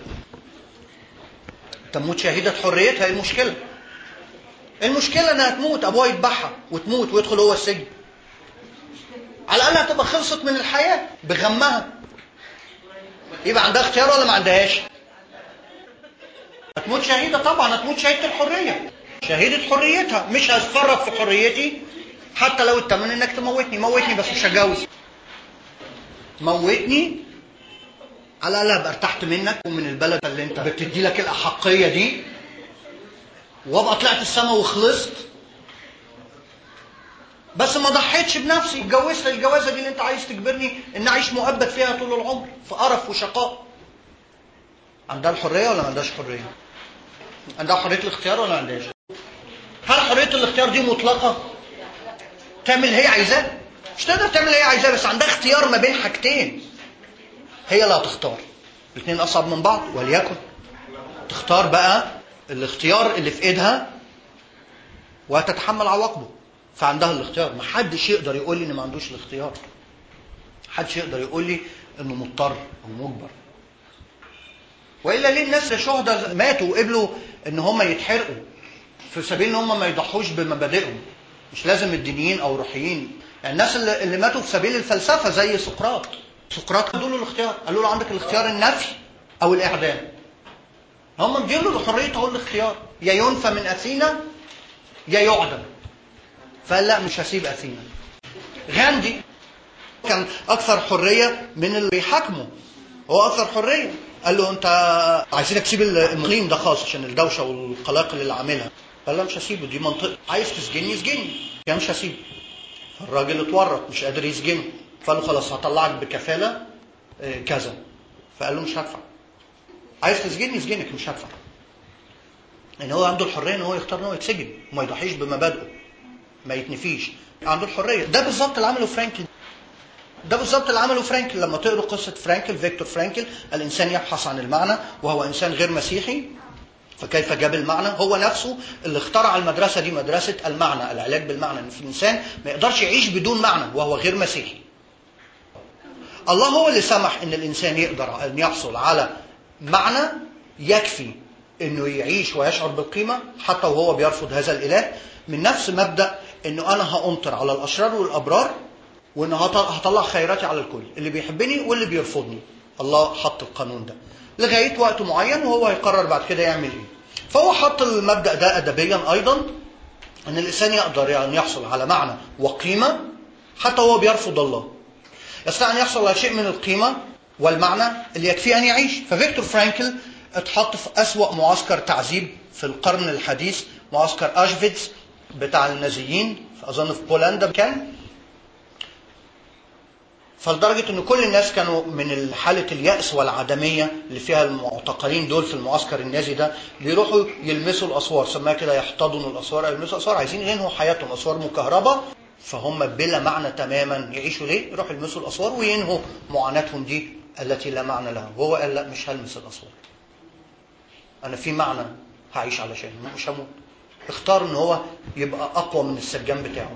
A: تموت شهيده حريتها ايه المشكله المشكله انها تموت ابوها يذبحها وتموت ويدخل هو السجن على الاقل هتبقى خلصت من الحياه بغمها يبقى عندها اختيار ولا ما عندهاش هتموت شهيده طبعا هتموت شهيده الحريه شهيده حريتها مش هتفرط في حريتي حتى لو التمن انك تموتني موتني بس مش هتجوز موتني على الاقل ابقى ارتحت منك ومن البلد اللي انت بتدي لك الاحقيه دي وابقى طلعت السما وخلصت بس ما ضحيتش بنفسي اتجوزت الجوازه دي اللي انت عايز تجبرني ان اعيش مؤبد فيها طول العمر في قرف وشقاء عندها الحريه ولا ما عندهاش حريه عندها حريه الاختيار ولا ما عندهاش هل حريه الاختيار دي مطلقه تعمل اللي هي عايزاه مش تقدر تعمل اللي هي عايزاه بس عندها اختيار ما بين حاجتين هي لا تختار الاثنين اصعب من بعض وليكن تختار بقى الاختيار اللي في ايدها وهتتحمل عواقبه فعندها الاختيار ما حدش يقدر يقول لي ان ما عندوش الاختيار حدش يقدر يقول لي انه مضطر او مجبر والا ليه الناس الشهداء ماتوا وقبلوا ان هم يتحرقوا في سبيل ان هم ما يضحوش بمبادئهم مش لازم الدينيين او الروحيين يعني الناس اللي, اللي ماتوا في سبيل الفلسفه زي سقراط سقراط ادوا له الاختيار قالوا له عندك الاختيار النفي او الاعدام هم مدين له حريه هو الاختيار يا ينفى من اثينا يا يعدم فقال لا مش هسيب اثينا غاندي كان اكثر حريه من اللي بيحاكمه هو اكثر حريه قال له انت عايزينك تسيب الاقليم ده خالص عشان الدوشه والقلاقل اللي عاملها قال لا مش هسيبه دي منطقه عايز تسجني يسجني يا مش هسيبه فالراجل اتورط مش قادر يسجنه فقال له خلاص هطلعك بكفاله آه، كذا فقال له مش هدفع عايز تسجني يسجنك مش هدفع ان هو عنده الحريه ان هو يختار ان هو يتسجن وما يضحيش بمبادئه ما يتنفيش عنده الحريه ده بالظبط اللي عمله فرانكل ده بالظبط اللي عمله فرانكل لما تقروا قصه فرانكل فيكتور فرانكل الانسان يبحث عن المعنى وهو انسان غير مسيحي فكيف جاب المعنى هو نفسه اللي اخترع المدرسه دي مدرسه المعنى العلاج بالمعنى ان في الانسان ما يقدرش يعيش بدون معنى وهو غير مسيحي الله هو اللي سمح ان الانسان يقدر ان يحصل على معنى يكفي انه يعيش ويشعر بالقيمه حتى وهو بيرفض هذا الاله من نفس مبدا انه انا هامطر على الاشرار والابرار وان هط- هطلع خيراتي على الكل اللي بيحبني واللي بيرفضني الله حط القانون ده لغايه وقت معين وهو هيقرر بعد كده يعمل ايه فهو حط المبدا ده ادبيا ايضا ان الانسان يقدر يعني يحصل على معنى وقيمه حتى وهو بيرفض الله يستطيع ان يحصل على شيء من القيمه والمعنى اللي يكفيه ان يعيش ففيكتور فرانكل اتحط في اسوا معسكر تعذيب في القرن الحديث معسكر اشفيتس بتاع النازيين اظن في بولندا كان فلدرجة ان كل الناس كانوا من حالة اليأس والعدمية اللي فيها المعتقلين دول في المعسكر النازي ده بيروحوا يلمسوا الاسوار سماها كده يحتضنوا الاسوار أو يلمسوا الاسوار عايزين ينهوا حياتهم اسوار مكهربة فهم بلا معنى تماما يعيشوا ليه؟ يروحوا يلمسوا الاسوار وينهوا معاناتهم دي التي لا معنى لها وهو قال لا مش هلمس الاسوار انا في معنى هعيش علشانه مش هموت اختار ان هو يبقى اقوى من السجان بتاعه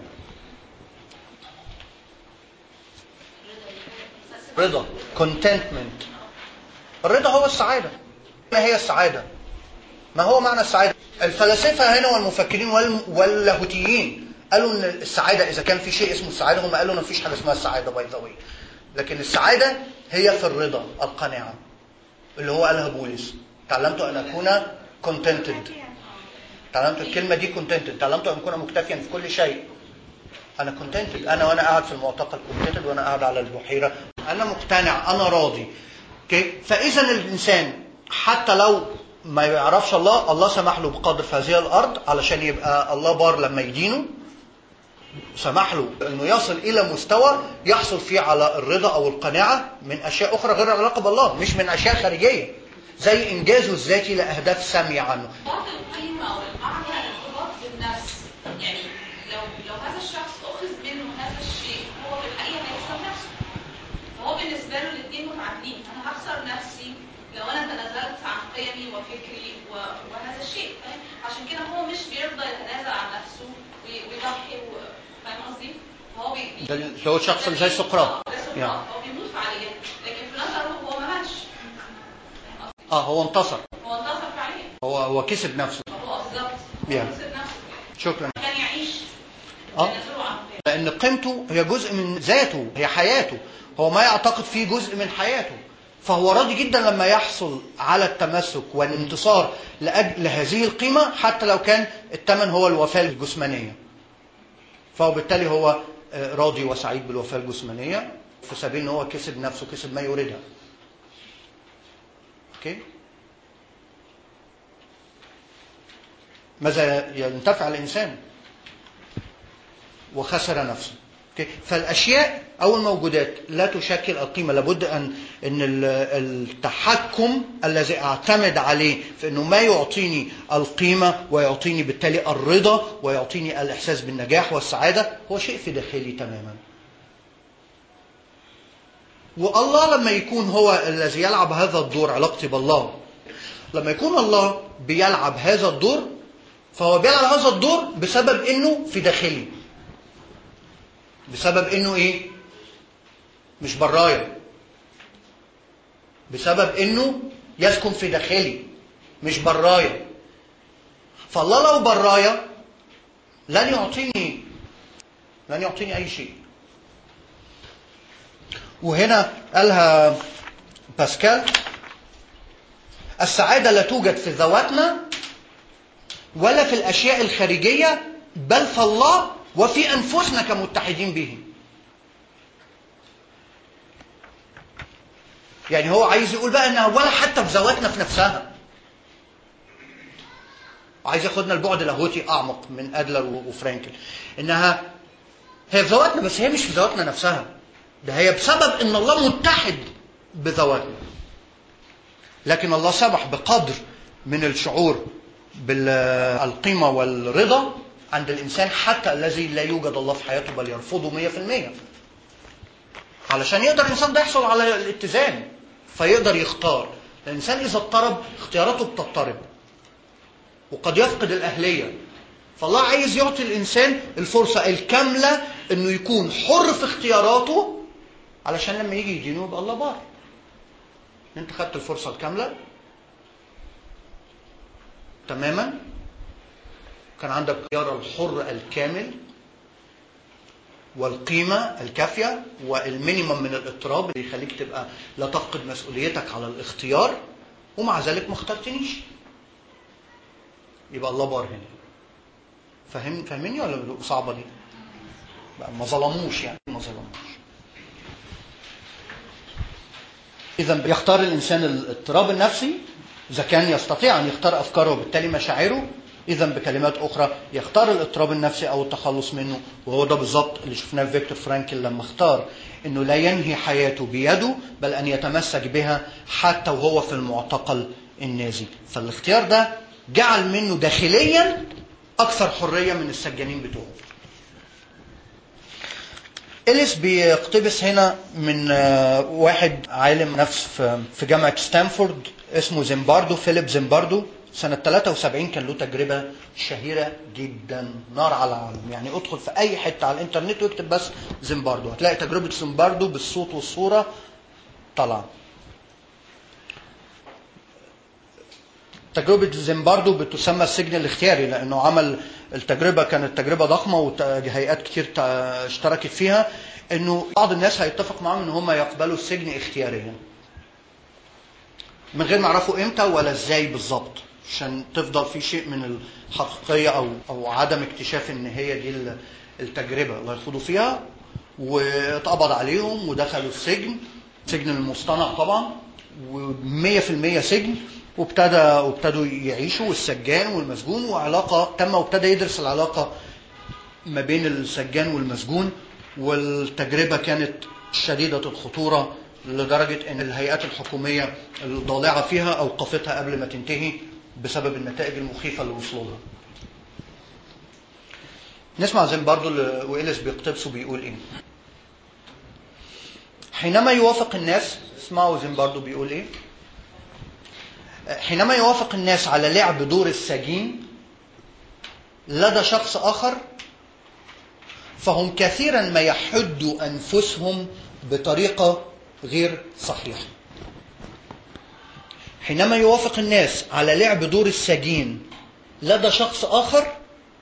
A: رضا contentment الرضا هو السعادة ما هي السعادة ما هو معنى السعادة الفلاسفة هنا والمفكرين وال- واللاهوتيين قالوا ان السعادة اذا كان في شيء اسمه السعادة هم قالوا ان مفيش حاجة اسمها السعادة باي ذا لكن السعادة هي في الرضا القناعة اللي هو قالها بولس تعلمت ان اكون contented تعلمت الكلمة دي contented تعلمت ان اكون مكتفيا في كل شيء انا كونتنتد انا وانا قاعد في المعتقل كونتنتد وانا قاعد على البحيره انا مقتنع انا راضي اوكي فاذا الانسان حتى لو ما يعرفش الله الله سمح له بقدر في هذه الارض علشان يبقى الله بار لما يدينه سمح له انه يصل الى مستوى يحصل فيه على الرضا او القناعه من اشياء اخرى غير العلاقه بالله مش من اشياء خارجيه زي انجازه الذاتي لاهداف ساميه عنه
E: بعض القيمة والمعنى الارتباط بالنفس يعني لو لو هذا الشخص أخذ منه هذا الشيء هو في الحقيقة هيخسر نفسه فهو بالنسبة له الاثنين متعادلين أنا هخسر نفسي لو أنا تنازلت عن قيمي وفكري و- وهذا الشيء فاهم عشان كده هو مش بيرضى يتنازل عن نفسه وي- ويضحي و- فاهم قصدي؟ هو بي بي-
A: ده اللي هو الشخص اللي زي سقراط.
E: آه، ده سقراط.
A: يعني.
E: هو بيموت فعليا لكن في نظره هو ما ماتش فاهم قصدي؟
A: اه هو انتصر
E: هو انتصر فعليا
A: هو هو كسب نفسه
E: هو بالظبط هو
A: يعني.
E: كسب نفسه
A: شكرا
E: كان يعيش
A: اه
E: تنازله عن قيمه
A: لان قيمته هي جزء من ذاته هي حياته هو ما يعتقد فيه جزء من حياته فهو راضي جدا لما يحصل على التمسك والانتصار لاجل هذه القيمه حتى لو كان الثمن هو الوفاه الجسمانيه فهو بالتالي هو آه، راضي وسعيد بالوفاه الجسمانيه في سبيل ان هو كسب نفسه كسب ما يريدها اوكي ماذا ينتفع الانسان وخسر نفسه أوكي؟ فالاشياء او الموجودات لا تشكل القيمه لابد ان ان ال- التحكم الذي اعتمد عليه في انه ما يعطيني القيمه ويعطيني بالتالي الرضا ويعطيني الاحساس بالنجاح والسعاده هو شيء في داخلي تماما والله لما يكون هو الذي يلعب هذا الدور علاقتي بالله لما يكون الله بيلعب هذا الدور فهو بيلعب هذا الدور بسبب انه في داخلي بسبب انه ايه مش برايا بسبب انه يسكن في داخلي مش برايا فالله لو برايا لن يعطيني لن يعطيني اي شيء وهنا قالها باسكال السعاده لا توجد في ذواتنا ولا في الاشياء الخارجيه بل في الله وفي انفسنا كمتحدين به يعني هو عايز يقول بقى انها ولا حتى في ذواتنا في نفسها عايز ياخدنا البعد اللاهوتي اعمق من ادلر وفرانكل انها هي في ذواتنا بس هي مش في ذواتنا نفسها ده هي بسبب ان الله متحد بذواتنا لكن الله سمح بقدر من الشعور بالقيمة والرضا عند الإنسان حتى الذي لا يوجد الله في حياته بل يرفضه مية في المية علشان يقدر الإنسان ده يحصل على الاتزان فيقدر يختار الإنسان إذا اضطرب اختياراته بتضطرب وقد يفقد الأهلية فالله عايز يعطي الإنسان الفرصة الكاملة إنه يكون حر في اختياراته علشان لما يجي يدينه يبقى الله بار انت خدت الفرصة الكاملة تماما كان عندك اختيار الحر الكامل والقيمة الكافية والمينيمم من الاضطراب اللي يخليك تبقى لا تفقد مسؤوليتك على الاختيار ومع ذلك ما اخترتنيش يبقى الله بار هنا فاهم فاهميني ولا صعبة دي؟ بقى ما ظلموش يعني ما ظلموش إذا يختار الإنسان الاضطراب النفسي إذا كان يستطيع أن يختار أفكاره وبالتالي مشاعره إذا بكلمات أخرى يختار الاضطراب النفسي أو التخلص منه وهو ده بالظبط اللي شفناه في فيكتور فرانكل لما اختار إنه لا ينهي حياته بيده بل أن يتمسك بها حتى وهو في المعتقل النازي فالاختيار ده جعل منه داخليا أكثر حرية من السجانين بتوعه إليس بيقتبس هنا من آه، واحد عالم نفس في- في جامعة ستانفورد اسمه زيمباردو فيليب زيمباردو سنة 73 كان له تجربة شهيرة جدا نار على العالم يعني ادخل في أي حتة على الإنترنت واكتب بس زيمباردو هتلاقي تجربة زيمباردو بالصوت والصورة طالعة تجربة زيمباردو بتسمى السجن الاختياري لأنه عمل التجربة كانت تجربة ضخمة وهيئات كتير تا- اشتركت فيها إنه بعض الناس هيتفق معاهم إن هم يقبلوا السجن اختياريا من غير ما يعرفوا إمتى ولا إزاي بالظبط عشان تفضل في شيء من الحقيقية أو أو عدم اكتشاف إن هي دي ال- التجربة اللي هيخوضوا فيها واتقبض عليهم ودخلوا السجن سجن المصطنع طبعا ومية في المية سجن وابتدى وابتدوا يعيشوا والسجان والمسجون وعلاقة تم وابتدى يدرس العلاقة ما بين السجان والمسجون والتجربة كانت شديدة الخطورة لدرجة أن الهيئات الحكومية الضالعة فيها أوقفتها قبل ما تنتهي بسبب النتائج المخيفة اللي وصلوا لها. نسمع زي برضو اللي وإليس بيقتبسه بيقول إيه. حينما يوافق الناس اسمعوا زين برضو بيقول إيه. حينما يوافق الناس على لعب دور السجين لدى شخص آخر فهم كثيرا ما يحدوا أنفسهم بطريقة غير صحيحة حينما يوافق الناس على لعب دور السجين لدى شخص آخر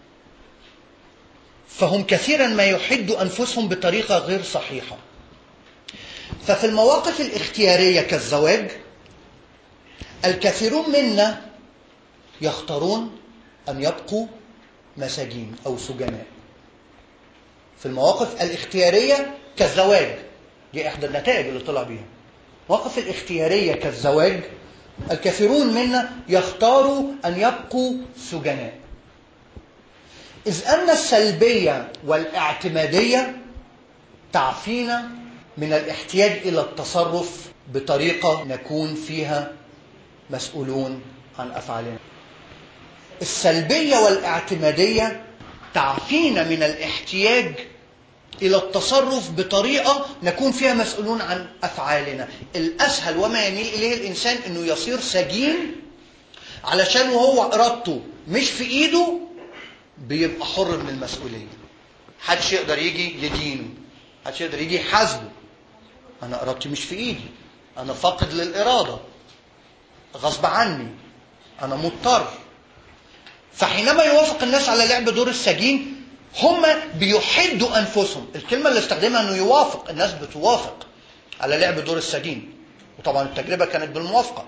A: فهم كثيرا ما يحدوا أنفسهم بطريقة غير صحيحة ففي المواقف الاختيارية كالزواج الكثيرون منا يختارون أن يبقوا مساجين أو سجناء في المواقف الاختيارية كالزواج دي إحدى النتائج اللي طلع بيها المواقف الاختيارية كالزواج الكثيرون منا يختاروا أن يبقوا سجناء إذ أن السلبية والاعتمادية تعفينا من الاحتياج إلى التصرف بطريقة نكون فيها مسؤولون عن أفعالنا السلبية والاعتمادية تعفينا من الاحتياج إلى التصرف بطريقة نكون فيها مسؤولون عن أفعالنا الأسهل وما يميل إليه الإنسان أنه يصير سجين علشان وهو إرادته مش في إيده بيبقى حر من المسؤولية محدش يقدر يجي يدينه محدش يقدر يجي يحاسبه أنا إرادتي مش في إيدي أنا فاقد للإرادة غصب عني أنا مضطر فحينما يوافق الناس على لعب دور السجين هم بيحدوا انفسهم الكلمه اللي استخدمها انه يوافق الناس بتوافق على لعب دور السجين وطبعا التجربه كانت بالموافقه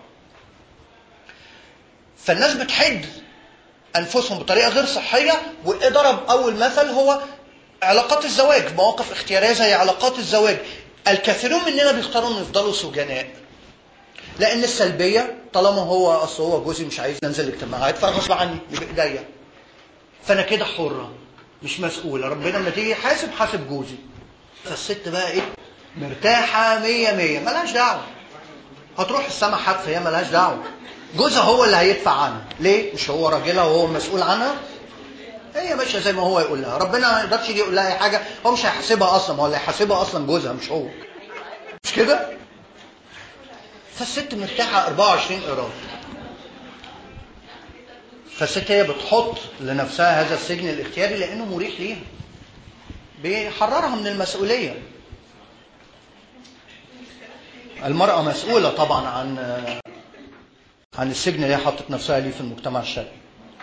A: فالناس بتحد انفسهم بطريقه غير صحيه وضرب اول مثل هو علاقات الزواج مواقف اختياريه زي علاقات الزواج الكثيرون مننا بيختاروا انه يفضلوا سجناء لان السلبيه طالما هو اصل هو جوزي مش عايز ننزل اجتماعات فغصب عني بايديا فانا كده حره مش مسؤوله ربنا لما تيجي حاسب حاسب جوزي فالست بقى ايه مرتاحه مية مية ملهاش دعوه هتروح السما حتف هي ملهاش دعوه جوزها هو اللي هيدفع عنها ليه مش هو راجلها وهو المسؤول عنها هي ماشيه زي ما هو يقول لها ربنا ما يقدرش يجي يقول لها اي حاجه هو مش هيحاسبها اصلا هو اللي هيحاسبها اصلا جوزها مش هو مش كده فالست مرتاحه 24 قيراط فالست هي بتحط لنفسها هذا السجن الاختياري لانه مريح ليها بيحررها من المسؤوليه المراه مسؤوله طبعا عن عن السجن اللي هي حطت نفسها ليه في المجتمع الشرقي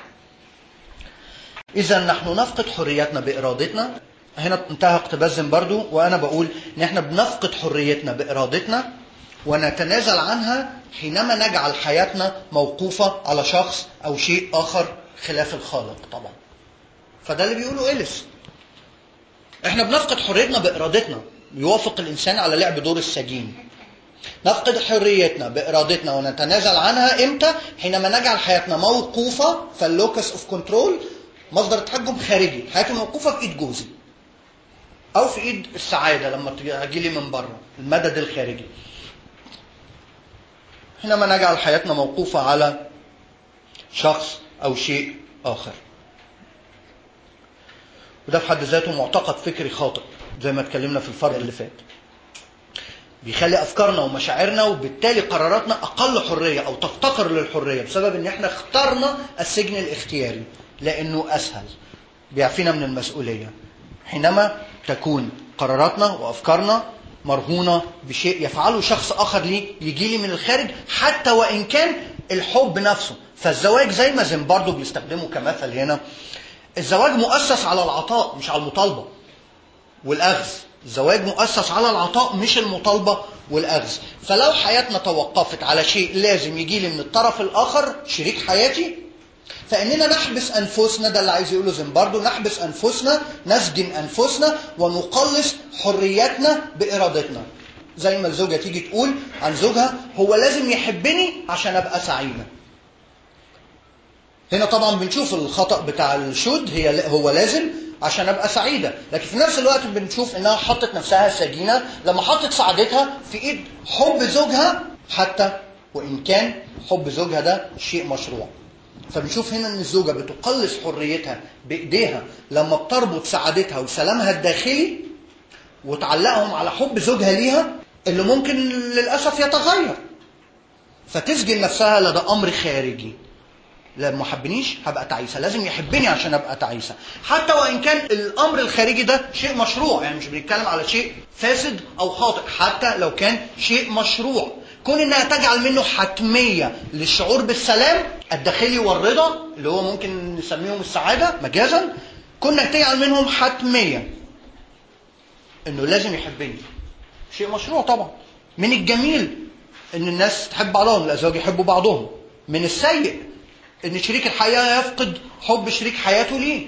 A: اذا نحن نفقد حريتنا بارادتنا هنا انتهى اقتباس برضو وانا بقول ان احنا بنفقد حريتنا بارادتنا ونتنازل عنها حينما نجعل حياتنا موقوفة على شخص أو شيء آخر خلاف الخالق طبعا فده اللي بيقوله إليس احنا بنفقد حريتنا بإرادتنا يوافق الإنسان على لعب دور السجين نفقد حريتنا بإرادتنا ونتنازل عنها إمتى؟ حينما نجعل حياتنا موقوفة فاللوكس اوف كنترول مصدر تحكم خارجي حياتي موقوفة في إيد جوزي أو في إيد السعادة لما تجي لي من بره المدد الخارجي حينما نجعل حياتنا موقوفة على شخص أو شيء آخر وده في حد ذاته معتقد فكري خاطئ زي ما اتكلمنا في الفرق اللي فات بيخلي أفكارنا ومشاعرنا وبالتالي قراراتنا أقل حرية أو تفتقر للحرية بسبب إن إحنا اخترنا السجن الاختياري لأنه أسهل بيعفينا من المسؤولية حينما تكون قراراتنا وأفكارنا مرهونة بشيء يفعله شخص آخر لي يجي لي من الخارج حتى وإن كان الحب نفسه فالزواج زي ما زمباردو بيستخدمه كمثل هنا الزواج مؤسس على العطاء مش على المطالبة والأخذ الزواج مؤسس على العطاء مش المطالبة والأخذ فلو حياتنا توقفت على شيء لازم يجي لي من الطرف الآخر شريك حياتي فإننا نحبس أنفسنا ده اللي عايز يقوله زمباردو نحبس أنفسنا نسجن أنفسنا ونقلص حريتنا بإرادتنا زي ما الزوجة تيجي تقول عن زوجها هو لازم يحبني عشان أبقى سعيدة هنا طبعا بنشوف الخطأ بتاع الشود هي هو لازم عشان ابقى سعيده لكن في نفس الوقت بنشوف انها حطت نفسها سجينه لما حطت سعادتها في ايد حب زوجها حتى وان كان حب زوجها ده شيء مشروع فبنشوف هنا ان الزوجه بتقلص حريتها بايديها لما بتربط سعادتها وسلامها الداخلي وتعلقهم على حب زوجها ليها اللي ممكن للاسف يتغير فتسجن نفسها لدى امر خارجي لا ما حبنيش هبقى تعيسه لازم يحبني عشان ابقى تعيسه حتى وان كان الامر الخارجي ده شيء مشروع يعني مش بنتكلم على شيء فاسد او خاطئ حتى لو كان شيء مشروع كون انها تجعل منه حتميه للشعور بالسلام الداخلي والرضا اللي هو ممكن نسميهم السعاده مجازا كنا تجعل منهم حتميه انه لازم يحبني شيء مشروع طبعا من الجميل ان الناس تحب بعضهم الازواج يحبوا بعضهم من السيء ان شريك الحياه يفقد حب شريك حياته ليه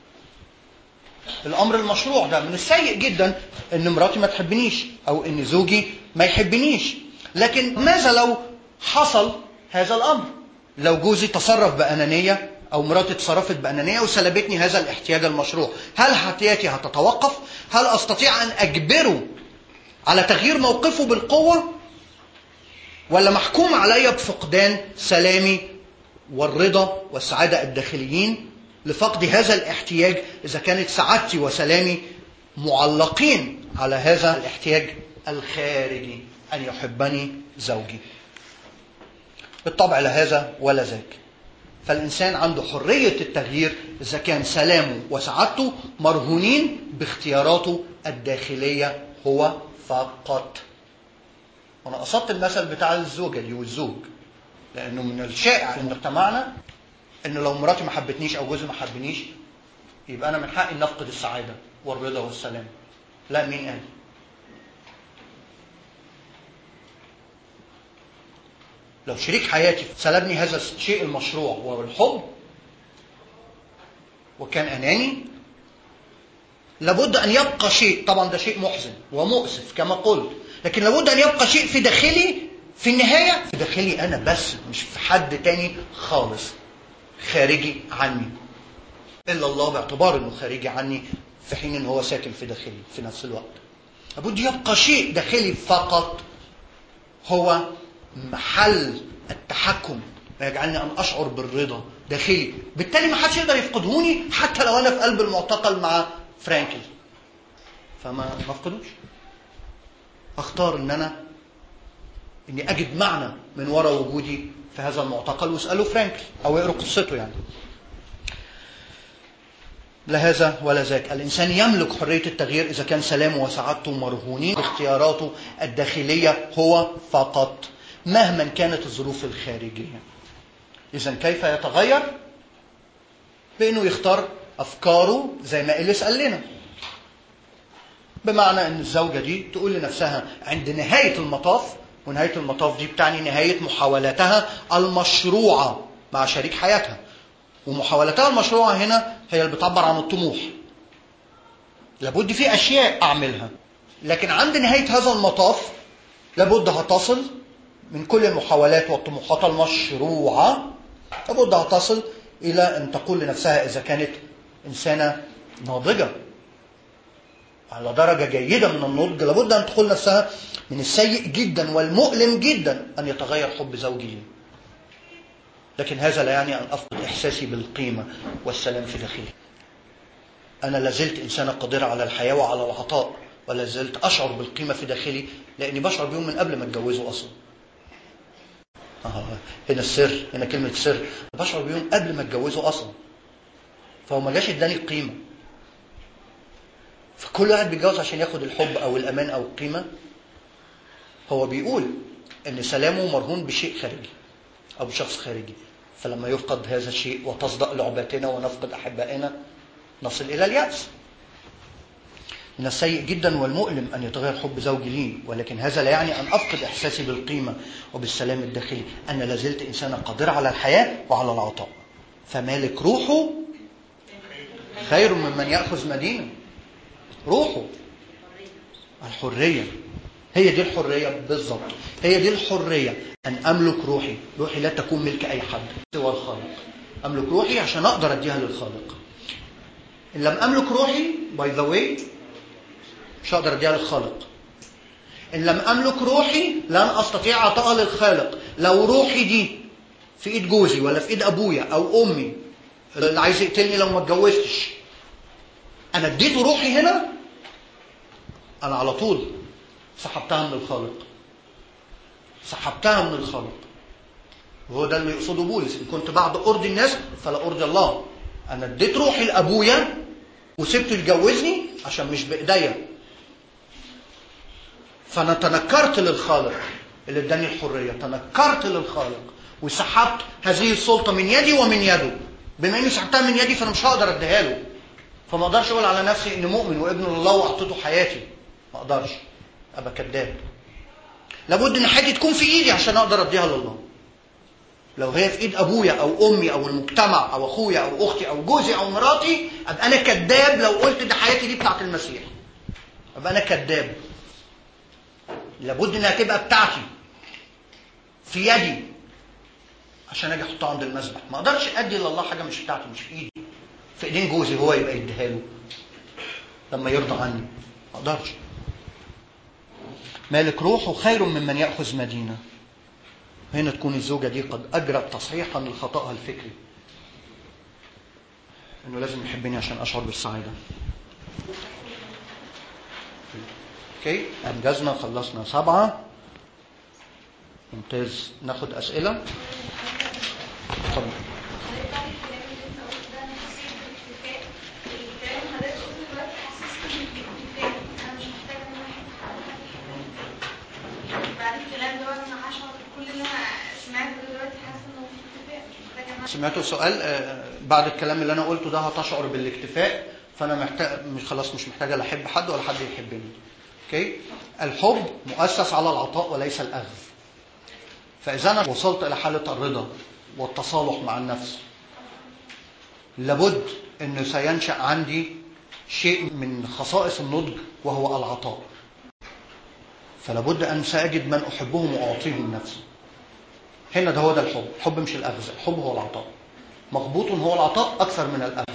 A: الامر المشروع ده من السيء جدا ان مراتي ما تحبنيش او ان زوجي ما يحبنيش لكن ماذا لو حصل هذا الامر لو جوزي تصرف بانانيه او مراتي تصرفت بانانيه وسلبتني هذا الاحتياج المشروع هل حياتي هتتوقف هل استطيع ان اجبره على تغيير موقفه بالقوه ولا محكوم عليا بفقدان سلامي والرضا والسعادة الداخليين لفقد هذا الاحتياج إذا كانت سعادتي وسلامي معلقين على هذا الاحتياج الخارجي أن يحبني زوجي بالطبع لا هذا ولا ذاك فالإنسان عنده حرية التغيير إذا كان سلامه وسعادته مرهونين باختياراته الداخلية هو فقط وأنا قصدت المثل بتاع الزوجة دي والزوج لانه من الشائع في مجتمعنا ان لو مراتي ما حبتنيش او جوزي ما حبنيش يبقى انا من حقي ان افقد السعاده والرضا والسلام لا مين قال لو شريك حياتي سلبني هذا الشيء المشروع وهو الحب وكان اناني لابد ان يبقى شيء طبعا ده شيء محزن ومؤسف كما قلت لكن لابد ان يبقى شيء في داخلي في النهاية في داخلي أنا بس مش في حد تاني خالص خارجي عني إلا الله باعتبار أنه خارجي عني في حين أنه هو ساكن في داخلي في نفس الوقت لابد يبقى شيء داخلي فقط هو محل التحكم ما يجعلني أن أشعر بالرضا داخلي بالتالي ما حدش يقدر يفقدهوني حتى لو أنا في قلب المعتقل مع فرانكل فما ما افقدوش اختار ان انا اني اجد معنى من وراء وجودي في هذا المعتقل واسالوا فرانكل او اقروا قصته يعني لا هذا ولا ذاك الانسان يملك حريه التغيير اذا كان سلامه وسعادته مرهونين باختياراته الداخليه هو فقط مهما كانت الظروف الخارجيه اذا كيف يتغير بانه يختار افكاره زي ما اليس قال لنا بمعنى ان الزوجه دي تقول لنفسها عند نهايه المطاف ونهايه المطاف دي بتعني نهايه محاولاتها المشروعه مع شريك حياتها ومحاولاتها المشروعه هنا هي اللي بتعبر عن الطموح لابد في اشياء اعملها لكن عند نهايه هذا المطاف لابد هتصل من كل المحاولات والطموحات المشروعه لابد هتصل الى ان تقول لنفسها اذا كانت انسانه ناضجه على درجة جيدة من النضج لابد أن تقول نفسها من السيء جدا والمؤلم جدا أن يتغير حب زوجي لي لكن هذا لا يعني أن أفقد إحساسي بالقيمة والسلام في داخلي أنا لازلت إنسانة قادرة على الحياة وعلى العطاء ولا زلت أشعر بالقيمة في داخلي لأني بشعر بيهم من قبل ما أتجوزه أصلا آه هنا السر هنا كلمة سر بشعر بيهم قبل ما أتجوزه أصلا فهو ما جاش اداني القيمة فكل واحد بيتجوز عشان ياخد الحب او الامان او القيمه هو بيقول ان سلامه مرهون بشيء خارجي او بشخص خارجي فلما يفقد هذا الشيء وتصدأ لعبتنا ونفقد احبائنا نصل الى اليأس من السيء جدا والمؤلم ان يتغير حب زوجي لي ولكن هذا لا يعني ان افقد احساسي بالقيمه وبالسلام الداخلي انا لازلت انسانه قادره على الحياه وعلى العطاء فمالك روحه خير ممن ياخذ مدينه روحه الحرية هي دي الحرية بالظبط هي دي الحرية أن أملك روحي روحي لا تكون ملك أي حد سوى الخالق أملك روحي عشان أقدر أديها للخالق إن لم أملك روحي باي ذا واي مش هقدر أديها للخالق إن لم أملك روحي لن أستطيع أعطائها للخالق لو روحي دي في إيد جوزي ولا في إيد أبويا أو أمي اللي عايز يقتلني لو ما اتجوزتش أنا اديته روحي هنا أنا على طول سحبتها من الخالق سحبتها من الخالق وهو ده اللي يقصده بولس إن كنت بعد أرضي الناس فلا أرضي الله أنا اديت روحي لأبويا وسبته يتجوزني عشان مش بإيديا فانا تنكرت للخالق اللي اداني الحريه تنكرت للخالق وسحبت هذه السلطه من يدي ومن يده بما اني سحبتها من يدي فانا مش هقدر اديها له فما اقدرش اقول على نفسي اني مؤمن وابن الله واعطيته حياتي ما اقدرش ابقى كذاب لابد ان حياتي تكون في ايدي عشان اقدر اديها لله لو هي في ايد ابويا او امي او المجتمع او اخويا او اختي او جوزي او مراتي ابقى انا كذاب لو قلت ده حياتي دي بتاعت المسيح ابقى انا كذاب لابد انها تبقى بتاعتي في يدي عشان اجي احطها عند المسبح ما اقدرش ادي لله حاجه مش بتاعتي مش في ايدي في ايدين جوزي هو يبقى يديها له لما يرضى عني ما اقدرش مالك روحه خير ممن ياخذ مدينه هنا تكون الزوجه دي قد اجرت تصحيحا لخطاها الفكري انه لازم يحبني عشان اشعر بالسعاده اوكي انجزنا خلصنا سبعه ممتاز ناخد اسئله اتفضل
C: بعد الكلام دوت انا هشعر كل اللي انا سمعته ده دلوقتي حاسه انه في اتفاق مش محتاجه ان انا
A: سمعتوا السؤال آه، بعد الكلام اللي انا قلته ده هتشعر بالاكتفاء فانا محتاج مش خلاص مش محتاجه لا احب حد ولا حد يحبني اوكي الحب مؤسس على العطاء وليس الاخذ فاذا انا وصلت الى حاله الرضا والتصالح مع النفس لابد انه سينشا عندي شيء من خصائص النضج وهو العطاء فلابد ان ساجد من احبهم واعطيهم نفسي هنا ده هو ده الحب الحب مش الاخذ الحب هو العطاء مغبوط هو العطاء اكثر من الاخذ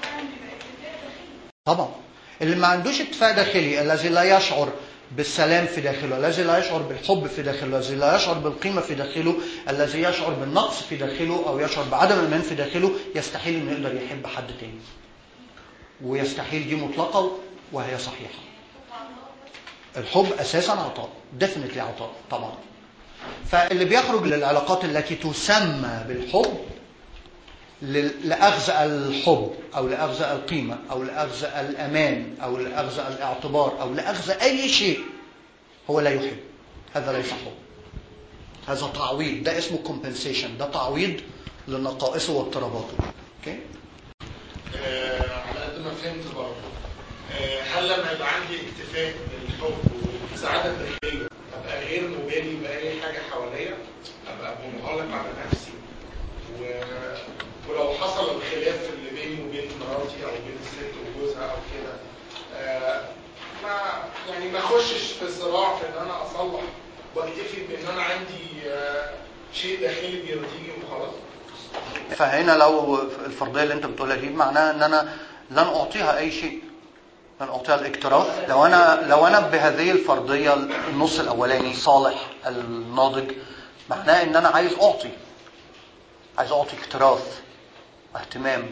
A: طبعا اللي ما عندوش اتفاق داخلي الذي لا يشعر بالسلام في داخله الذي لا يشعر بالحب في داخله الذي لا يشعر بالقيمة في داخله الذي يشعر بالنقص في داخله أو يشعر بعدم الإيمان في داخله يستحيل إنه يقدر يحب حد تاني ويستحيل دي مطلقة وهي صحيحة الحب أساسا عطاء ديفنتلي عطاء طبعا فاللي بيخرج للعلاقات التي تسمى بالحب ل- لأخذ الحب أو لأخذ القيمة أو لأخذ الأمان أو لأخذ الاعتبار أو لأخذ أي شيء هو لا يحب هذا ليس حب هذا تعويض ده اسمه compensation ده تعويض لنقائصه واضطراباته اوكي
F: آه، على قد ما فهمت برضه آه، هل لما يبقى عندي اكتفاء بالحب وسعادة داخلية ابقى غير مبالي بأي حاجة حواليا ابقى منغلق على نفسي و... ولو حصل الخلاف اللي بيني وبين مراتي او بين الست وجوزها او كده آه، ما يعني ما اخشش في صراع في ان انا اصلح واكتفي بان انا عندي آه، شيء داخلي بيرضيني وخلاص
A: فهنا لو الفرضيه اللي انت بتقولها دي معناها ان انا لن اعطيها اي شيء لن اعطيها الاكتراث لو انا لو انا بهذه الفرضيه النص الاولاني صالح الناضج معناه ان انا عايز اعطي عايز اعطي اكتراث اهتمام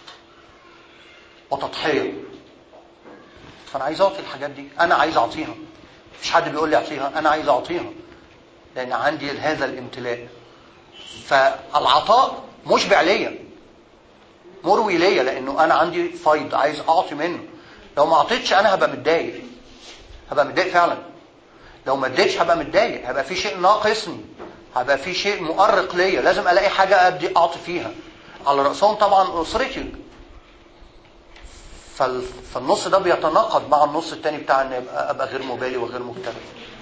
A: وتضحيه فانا عايز اعطي الحاجات دي انا عايز اعطيها مش حد بيقول لي اعطيها انا عايز اعطيها لان عندي هذا الامتلاء فالعطاء مشبع ليا مروي ليا لانه انا عندي فيض عايز اعطي منه لو ما اعطيتش انا هبقى متضايق هبقى متضايق فعلا لو ما اديتش هبقى متضايق هبقى في شيء ناقصني هبقى في شيء مؤرق ليا لازم الاقي حاجه ابدي اعطي فيها على راسهم طبعا اسرتي فال- فالنص ده بيتناقض مع النص التاني بتاع ان ابقى أبقى غير مبالي وغير مكتفي